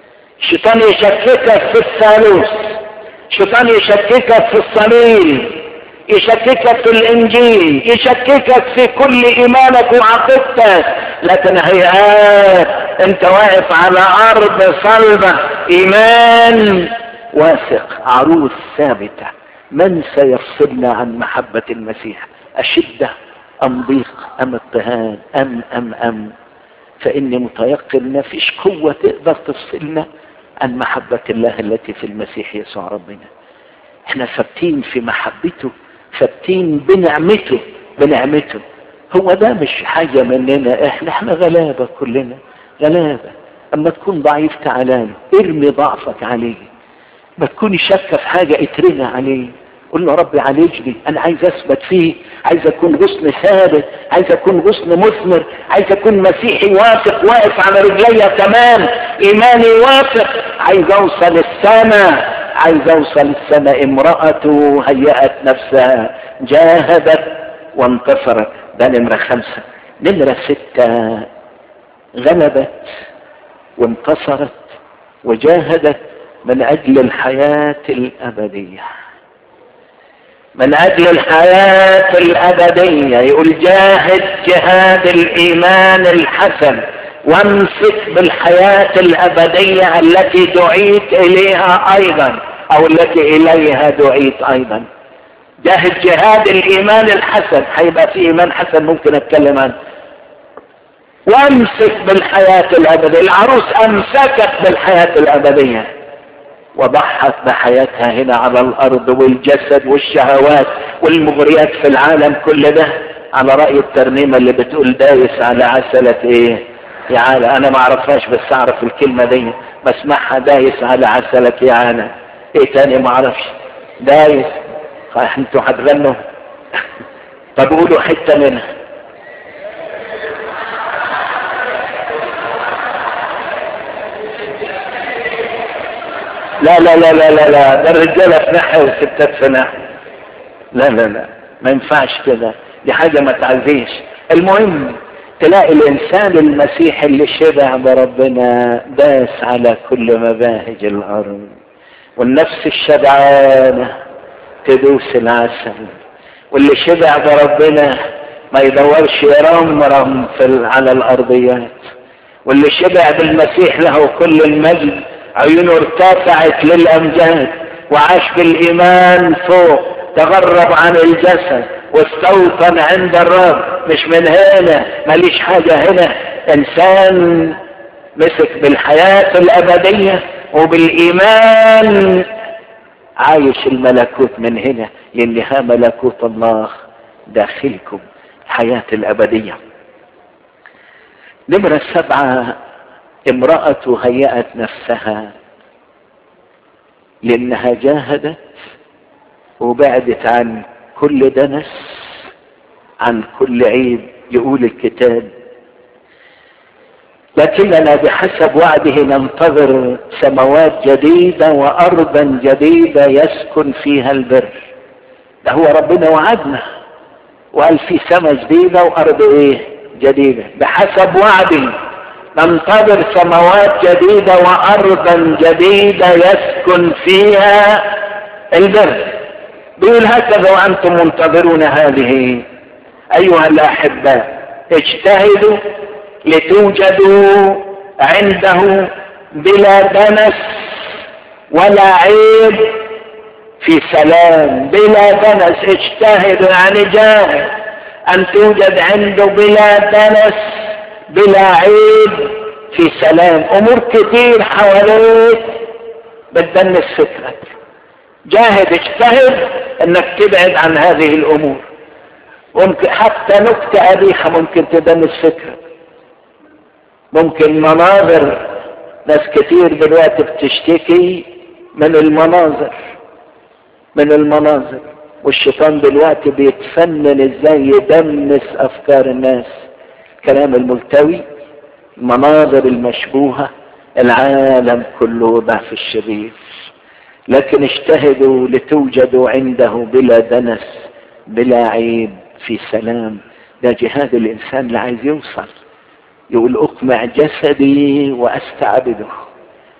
الشيطان يشككك في الثالوث الشيطان يشككك في الصليب يشككك في الانجيل يشككك في كل ايمانك وعقيدتك لكن هيئات انت واقف على ارض صلبة ايمان واثق عروس ثابتة من سيفصلنا عن محبة المسيح اشدة ام ضيق ام اضطهاد ام ام ام فاني متيقن ما فيش قوة تقدر تفصلنا عن محبة الله التي في المسيح يسوع ربنا احنا ثابتين في محبته ثابتين بنعمته بنعمته هو ده مش حاجة مننا احنا احنا غلابة كلنا غلابة اما تكون ضعيف تعالى ارمي ضعفك عليه ما تكوني شاكة في حاجة اترمي عليه قول له ربي عالجني انا عايز اثبت فيه عايز اكون غصن ثابت عايز اكون غصن مثمر عايز اكون مسيحي واثق واقف على رجليا تمام ايماني واثق عايز اوصل السماء عايز اوصل السماء امرأته هيأت نفسها جاهدت وانتصرت ده نمرة خمسة نمرة ستة غلبت وانتصرت وجاهدت من اجل الحياة الابدية من اجل الحياة الابدية يقول جاهد جهاد الايمان الحسن وامسك بالحياة الابدية التي دعيت اليها ايضا او التي اليها دعيت ايضا جاهد جهاد الايمان الحسن هيبقى في ايمان حسن ممكن اتكلم عنه وامسك بالحياة الابدية العروس امسكت بالحياة الابدية وضحت بحياتها هنا على الارض والجسد والشهوات والمغريات في العالم كل ده على رأي الترنيمة اللي بتقول دايس على عسلة ايه يا عالة انا ما اعرفهاش بس اعرف الكلمة دي بسمعها دايس على عسلة يا عالة ايه تاني ما اعرفش دايس انتوا هتغنوا طب قولوا حتة منها لا لا لا لا لا لا ده الرجاله في ناحيه والستات في ناحيه لا لا لا ما ينفعش كده دي حاجه ما تعزيش المهم تلاقي الانسان المسيحي اللي شبع بربنا داس على كل مباهج الارض والنفس الشبعانه تدوس العسل واللي شبع بربنا ما يدورش يرمرم في على الارضيات واللي شبع بالمسيح له كل المجد عيونه ارتفعت للامجاد وعاش بالايمان فوق تغرب عن الجسد واستوطن عند الرب مش من هنا ماليش حاجة هنا انسان مسك بالحياة الابدية وبالايمان عايش الملكوت من هنا لانها ملكوت الله داخلكم الحياة الابدية نمرة سبعة امرأة هيأت نفسها لانها جاهدت وبعدت عن كل دنس عن كل عيب يقول الكتاب لكننا بحسب وعده ننتظر سماوات جديدة وأرضا جديدة يسكن فيها البر ده هو ربنا وعدنا وقال في سماء جديدة وأرض إيه جديدة بحسب وعده ننتظر سماوات جديدة وأرضا جديدة يسكن فيها البر بيقول هكذا وأنتم منتظرون هذه أيها الأحباء اجتهدوا لتوجدوا عنده بلا دنس ولا عيب في سلام بلا دنس اجتهدوا يعني جاهد أن توجد عنده بلا دنس بلا عيب في سلام امور كتير حواليك بتدنس فكرك جاهد اجتهد انك تبعد عن هذه الامور ممكن حتى نكتة قبيحة ممكن تدنس فكرك ممكن مناظر ناس كتير دلوقتي بتشتكي من المناظر من المناظر والشيطان دلوقتي بيتفنن ازاي يدنس افكار الناس الكلام الملتوي المناظر المشبوهة العالم كله وضع في الشرير لكن اجتهدوا لتوجدوا عنده بلا دنس بلا عيب في سلام ده جهاد الانسان اللي عايز يوصل يقول اقمع جسدي واستعبده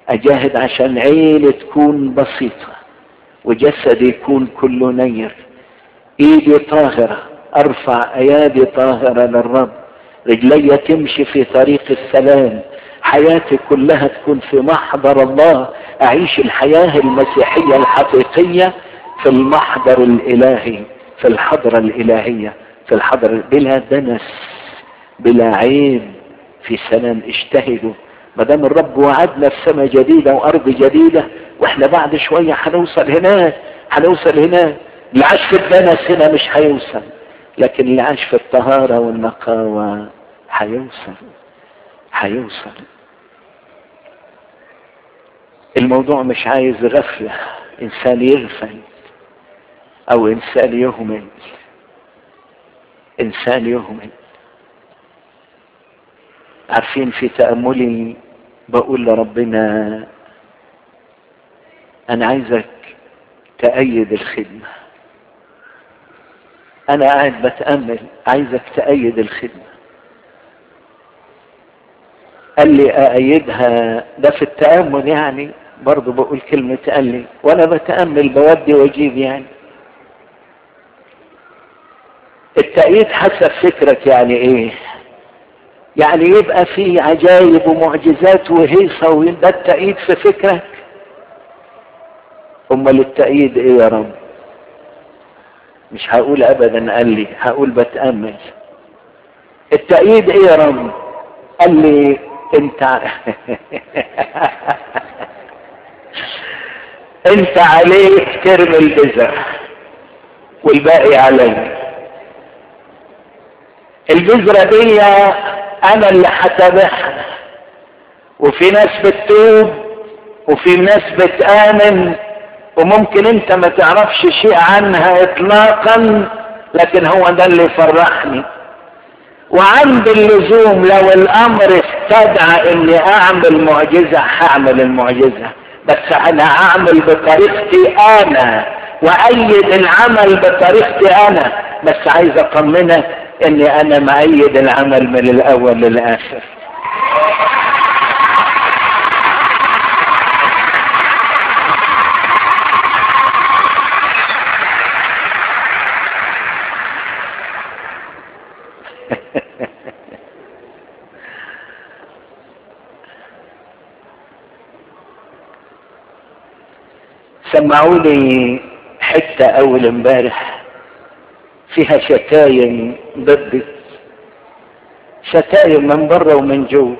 اجاهد عشان عيني تكون بسيطة وجسدي يكون كله نير ايدي طاهرة ارفع ايادي طاهرة للرب رجلي تمشي في طريق السلام حياتي كلها تكون في محضر الله اعيش الحياة المسيحية الحقيقية في المحضر الالهي في الحضرة الالهية في الحضرة بلا دنس بلا عيب في سلام اجتهدوا ما دام الرب وعدنا في سماء جديدة وارض جديدة واحنا بعد شوية هنوصل هناك هنوصل هناك اللي عاش في الدنس هنا مش هيوصل لكن اللي عاش في الطهارة والنقاوة هيوصل هيوصل الموضوع مش عايز غفلة انسان يغفل او انسان يهمل انسان يهمل عارفين في تأملي بقول لربنا انا عايزك تأيد الخدمة انا قاعد بتأمل عايزك تأيد الخدمة قال لي أأيدها ده في التأمل يعني برضه بقول كلمة قال لي وانا بتأمل بودي واجيب يعني التأييد حسب فكرك يعني ايه يعني يبقى في عجائب ومعجزات وهيصة وده التأييد في فكرك امال التأييد ايه يا رب مش هقول ابدا قال لي هقول بتأمل التأييد ايه يا رب قال لي انت انت عليك ترمي البذر والباقي علي البذرة دي انا اللي هتابعها وفي ناس بتتوب وفي ناس بتآمن وممكن انت ما تعرفش شيء عنها اطلاقا لكن هو ده اللي يفرحني وعند اللزوم لو الامر استدعى اني اعمل معجزة هعمل المعجزة بس انا اعمل بطريقتي انا وايد العمل بطريقتي انا بس عايز اطمنك اني انا مأيد العمل من الاول للاخر سمعوا لي حتة اول امبارح فيها شتايم ضدي شتايم من بره ومن جوه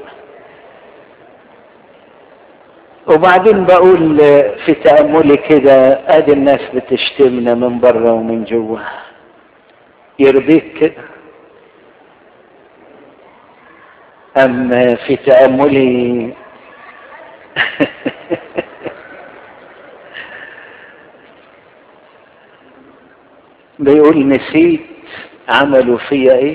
وبعدين بقول في تأملي كده ادي الناس بتشتمنا من بره ومن جوه يرضيك كده اما في تأملي بيقول نسيت عملوا فيا ايه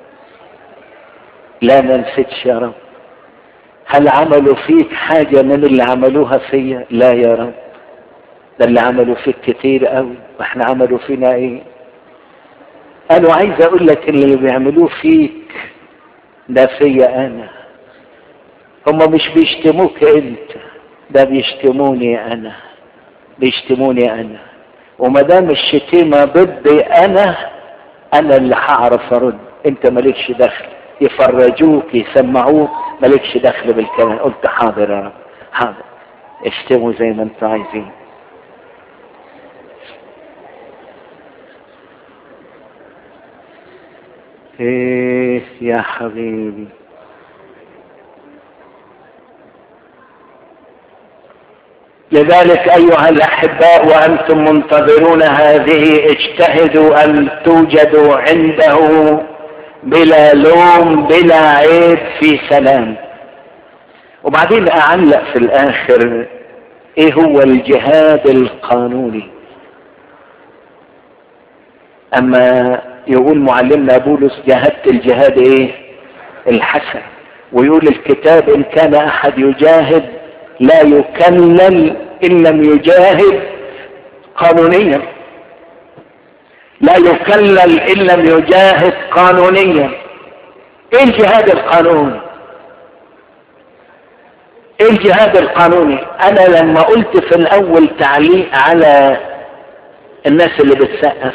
لا ما نسيتش يا رب هل عملوا فيك حاجة من اللي عملوها فيا لا يا رب ده اللي عملوا فيك كتير قوي واحنا عملوا فينا ايه قالوا عايز اقول لك اللي بيعملوه فيك ده فيا انا هم مش بيشتموك انت ده بيشتموني انا بيشتموني انا وما دام الشتيمة ضدي انا انا اللي هعرف ارد انت مالكش دخل يفرجوك يسمعوك مالكش دخل بالكلام قلت حاضر يا رب حاضر اشتموا زي ما انتوا عايزين ايه يا حبيبي لذلك ايها الاحباء وانتم منتظرون هذه اجتهدوا ان توجدوا عنده بلا لوم بلا عيب في سلام وبعدين اعلق في الاخر ايه هو الجهاد القانوني اما يقول معلمنا بولس جاهدت الجهاد ايه الحسن ويقول الكتاب ان كان احد يجاهد لا يكلل ان لم يجاهد قانونيا لا يكلل ان لم يجاهد قانونيا ايه الجهاد القانوني ايه الجهاد القانوني انا لما قلت في الاول تعليق على الناس اللي بتسقف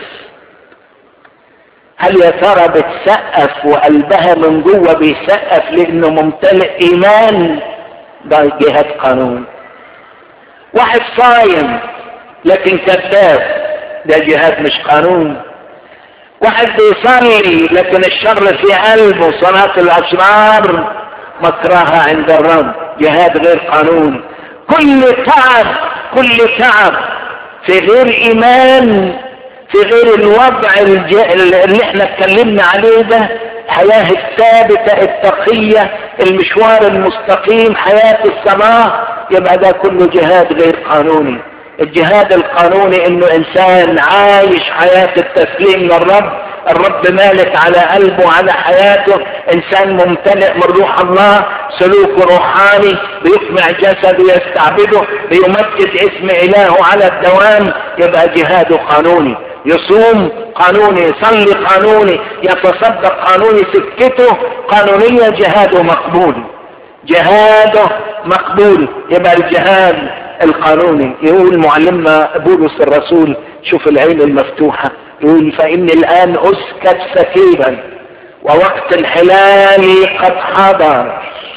هل يا ترى بتسقف وقلبها من جوه بيسقف لانه ممتلئ ايمان ده جهاد قانون واحد صايم لكن كذاب ده جهاد مش قانون واحد بيصلي لكن الشر في قلبه صلاة الأشرار مكرهة عند الرب جهاد غير قانون كل تعب كل تعب في غير إيمان في غير الوضع الج... اللي احنا اتكلمنا عليه ده حياة الثابتة التقية المشوار المستقيم حياة الصلاة يبقى ده كله جهاد غير قانوني الجهاد القانوني انه انسان عايش حياة التسليم للرب الرب مالك على قلبه على حياته انسان ممتلئ من روح الله سلوكه روحاني بيقمع جسده يستعبده بيمجد اسم الهه على الدوام يبقى جهاده قانوني يصوم قانوني يصلي قانوني يتصدق قانوني سكته قانونية جهاده مقبول جهاده مقبول يبقى الجهاد القانوني يقول معلمنا بولس الرسول شوف العين المفتوحة يقول فإني الآن أسكت سكيبا ووقت الحلال قد حضر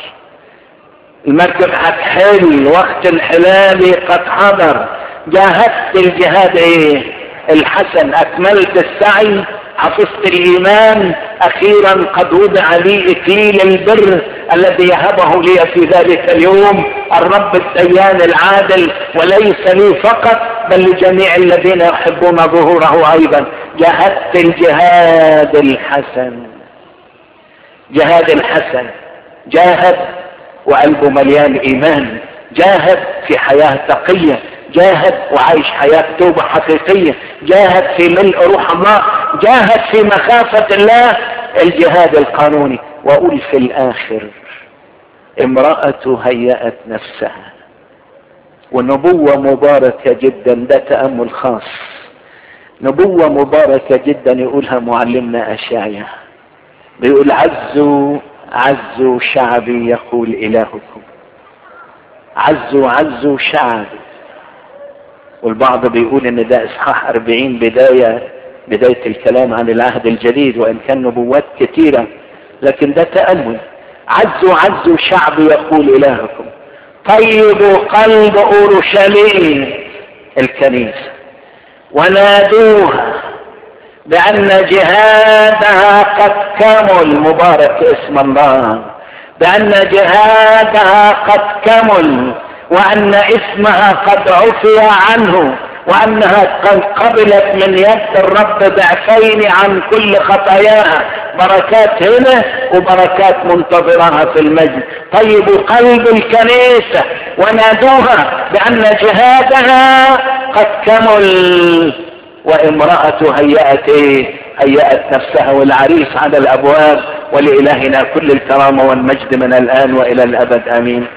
المركب هتحل وقت الحلال قد حضر جاهدت الجهاد ايه الحسن اكملت السعي حفظت الايمان اخيرا قد وضع لي اكليل البر الذي يهبه لي في ذلك اليوم الرب الديان العادل وليس لي فقط بل لجميع الذين يحبون ظهوره ايضا جاهدت الجهاد الحسن جهاد الحسن جاهد وقلبه مليان ايمان جاهد في حياه تقيه جاهد وعايش حياة توبة حقيقية جاهد في ملء روح الله جاهد في مخافة الله الجهاد القانوني واقول في الاخر امرأة هيأت نفسها ونبوة مباركة جدا ده تأمل خاص نبوة مباركة جدا يقولها معلمنا أشعيا بيقول عزوا عزوا شعبي يقول إلهكم عزوا عزوا شعبي والبعض بيقول ان ده اصحاح اربعين بداية بداية الكلام عن العهد الجديد وان كان نبوات كثيرة لكن ده تأمل عزوا عزوا شعب يقول الهكم طيبوا قلب اورشليم الكنيسة ونادوها بان جهادها قد كمل مبارك اسم الله بان جهادها قد كمل وان اسمها قد عفي عنه وانها قد قبلت من يد الرب ضعفين عن كل خطاياها بركات هنا وبركات منتظرها في المجد طيبوا قلب الكنيسة ونادوها بان جهادها قد كمل وامرأة هيأت ايه هيأت نفسها والعريس على الابواب ولإلهنا كل الكرامة والمجد من الان والى الابد امين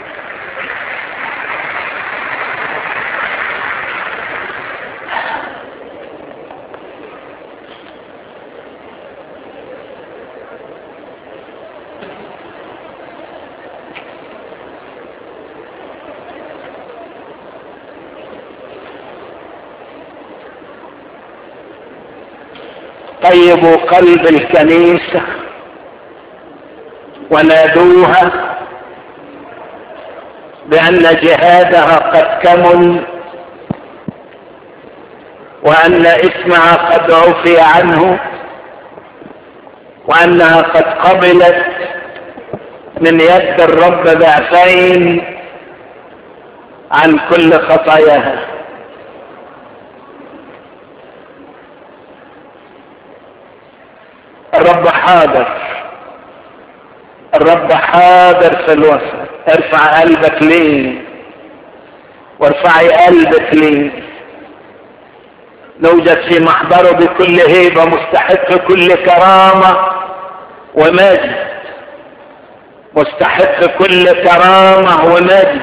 طيبوا قلب الكنيسة ونادوها بأن جهادها قد كمل وأن اسمها قد عفي عنه وأنها قد قبلت من يد الرب ضعفين عن كل خطاياها الرب حاضر الرب حاضر في الوسط ارفع قلبك ليه وارفعي قلبك ليه نوجد في محضره بكل هيبة مستحق كل كرامة ومجد مستحق كل كرامة ومجد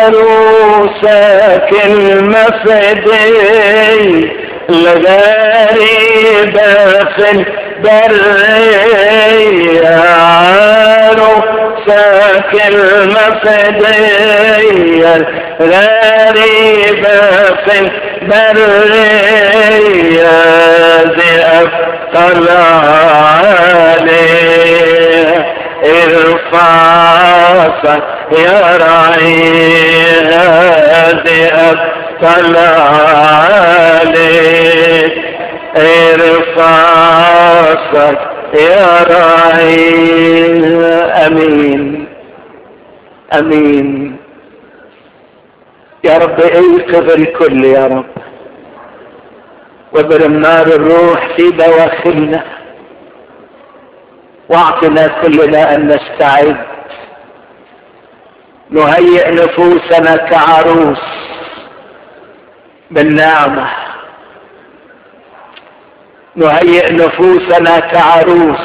عروسك المفدي الغريبة في البرية عروسك المفدية الغريبة في البرية ذئب طلع عليه الفاصل يا رعيها ذئب طلع عليك ارفاصك يا رعيها امين امين يا رب ايقظ الكل يا رب وابرم نار الروح في دواخلنا واعطنا كلنا ان نستعد نهيئ نفوسنا كعروس بالنعمه نهيئ نفوسنا كعروس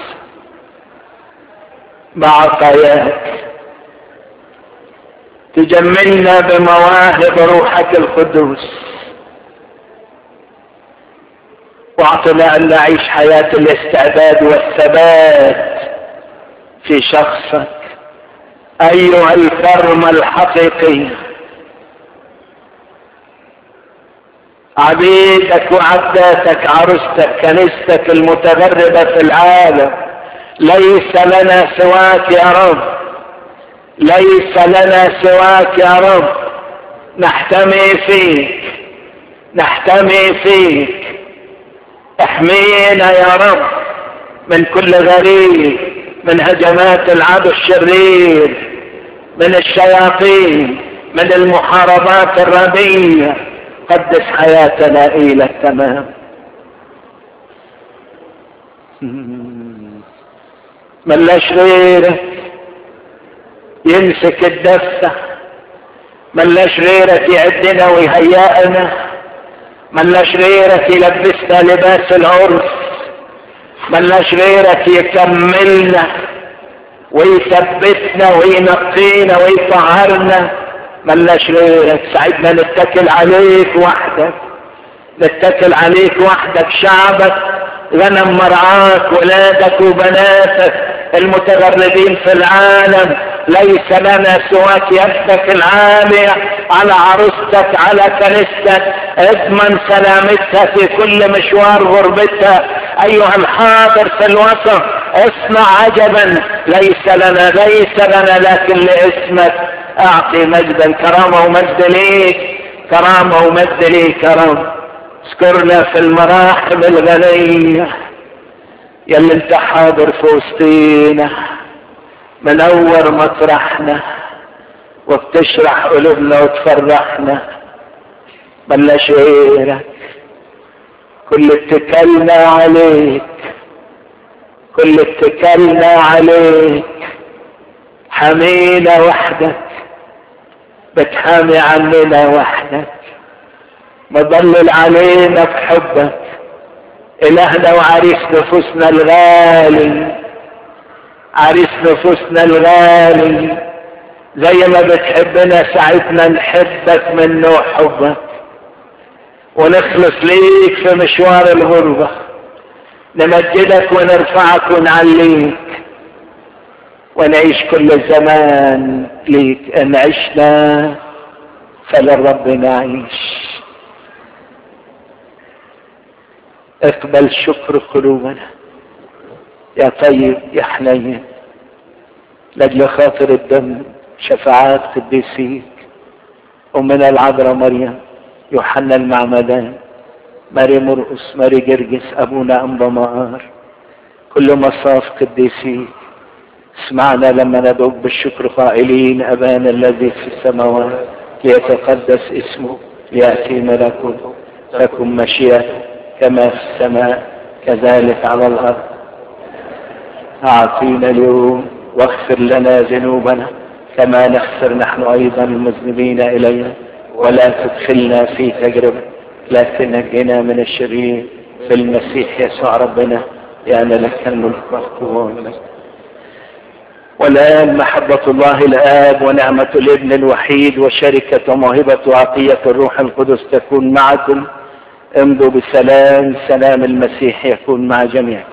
بعطاياك تجملنا بمواهب روحك القدوس واعطنا ان نعيش حياه الاستعداد والثبات في شخصك ايها الكرم الحقيقي عبيدك وعبداتك عروستك كنيستك المتغربه في العالم ليس لنا سواك يا رب ليس لنا سواك يا رب نحتمي فيك نحتمي فيك احمينا يا رب من كل غريب من هجمات العدو الشرير من الشياطين من المحاربات الرديئة قدس حياتنا إلى التمام ملاش غيرك يمسك الدفة ملاش غيرك يعدنا ويهيئنا ملاش غيرك يلبسنا لباس العرس ملاش غيرك يكملنا ويثبتنا وينقينا ويطهرنا ملاش غيرك ساعدنا نتكل عليك وحدك نتكل عليك وحدك شعبك غنم مرعاك ولادك وبناتك المتغربين في العالم ليس لنا سواك يدك العالية على عروستك على كنيستك اضمن سلامتها في كل مشوار غربتها ايها الحاضر في الوسط اصنع عجبا ليس لنا ليس لنا لكن لاسمك اعطي مجدا كرامة ومجد ليك كرامة ومجد ليك يا رب اذكرنا في المراحم الغنية يلي انت حاضر في وسطينا منور مطرحنا وبتشرح قلوبنا وتفرحنا بلاش غيرك كل اتكالنا عليك كل اتكالنا عليك حمينا وحدك بتحامي عننا وحدك مضلل علينا بحبك إلهنا وعريس نفوسنا الغالي عريس نفوسنا الغالي زي ما بتحبنا ساعتنا نحبك من نوع حبك ونخلص ليك في مشوار الغربة نمجدك ونرفعك ونعليك ونعيش كل الزمان ليك ان عشنا فللرب نعيش اقبل شكر قلوبنا يا طيب يا حنين لاجل خاطر الدم شفاعات قديسيك امنا العذراء مريم يوحنا المعمدان ماري مرقس ماري جرجس ابونا انبا مقار كل مصاف قديسيك اسمعنا لما ندعوك بالشكر قائلين ابانا الذي في السماوات ليتقدس اسمه لياتي ملكوته تكن مشيئته كما في السماء كذلك على الارض اعطينا اليوم واغفر لنا ذنوبنا كما نغفر نحن ايضا المذنبين الينا ولا تدخلنا في تجربه لكن نجنا من الشرير في المسيح يسوع ربنا لان لك الملك والقوه والمجد والآن محبة الله الآب ونعمة الابن الوحيد وشركة وموهبة وعطية الروح القدس تكون معكم امضوا بسلام سلام المسيح يكون مع جميعكم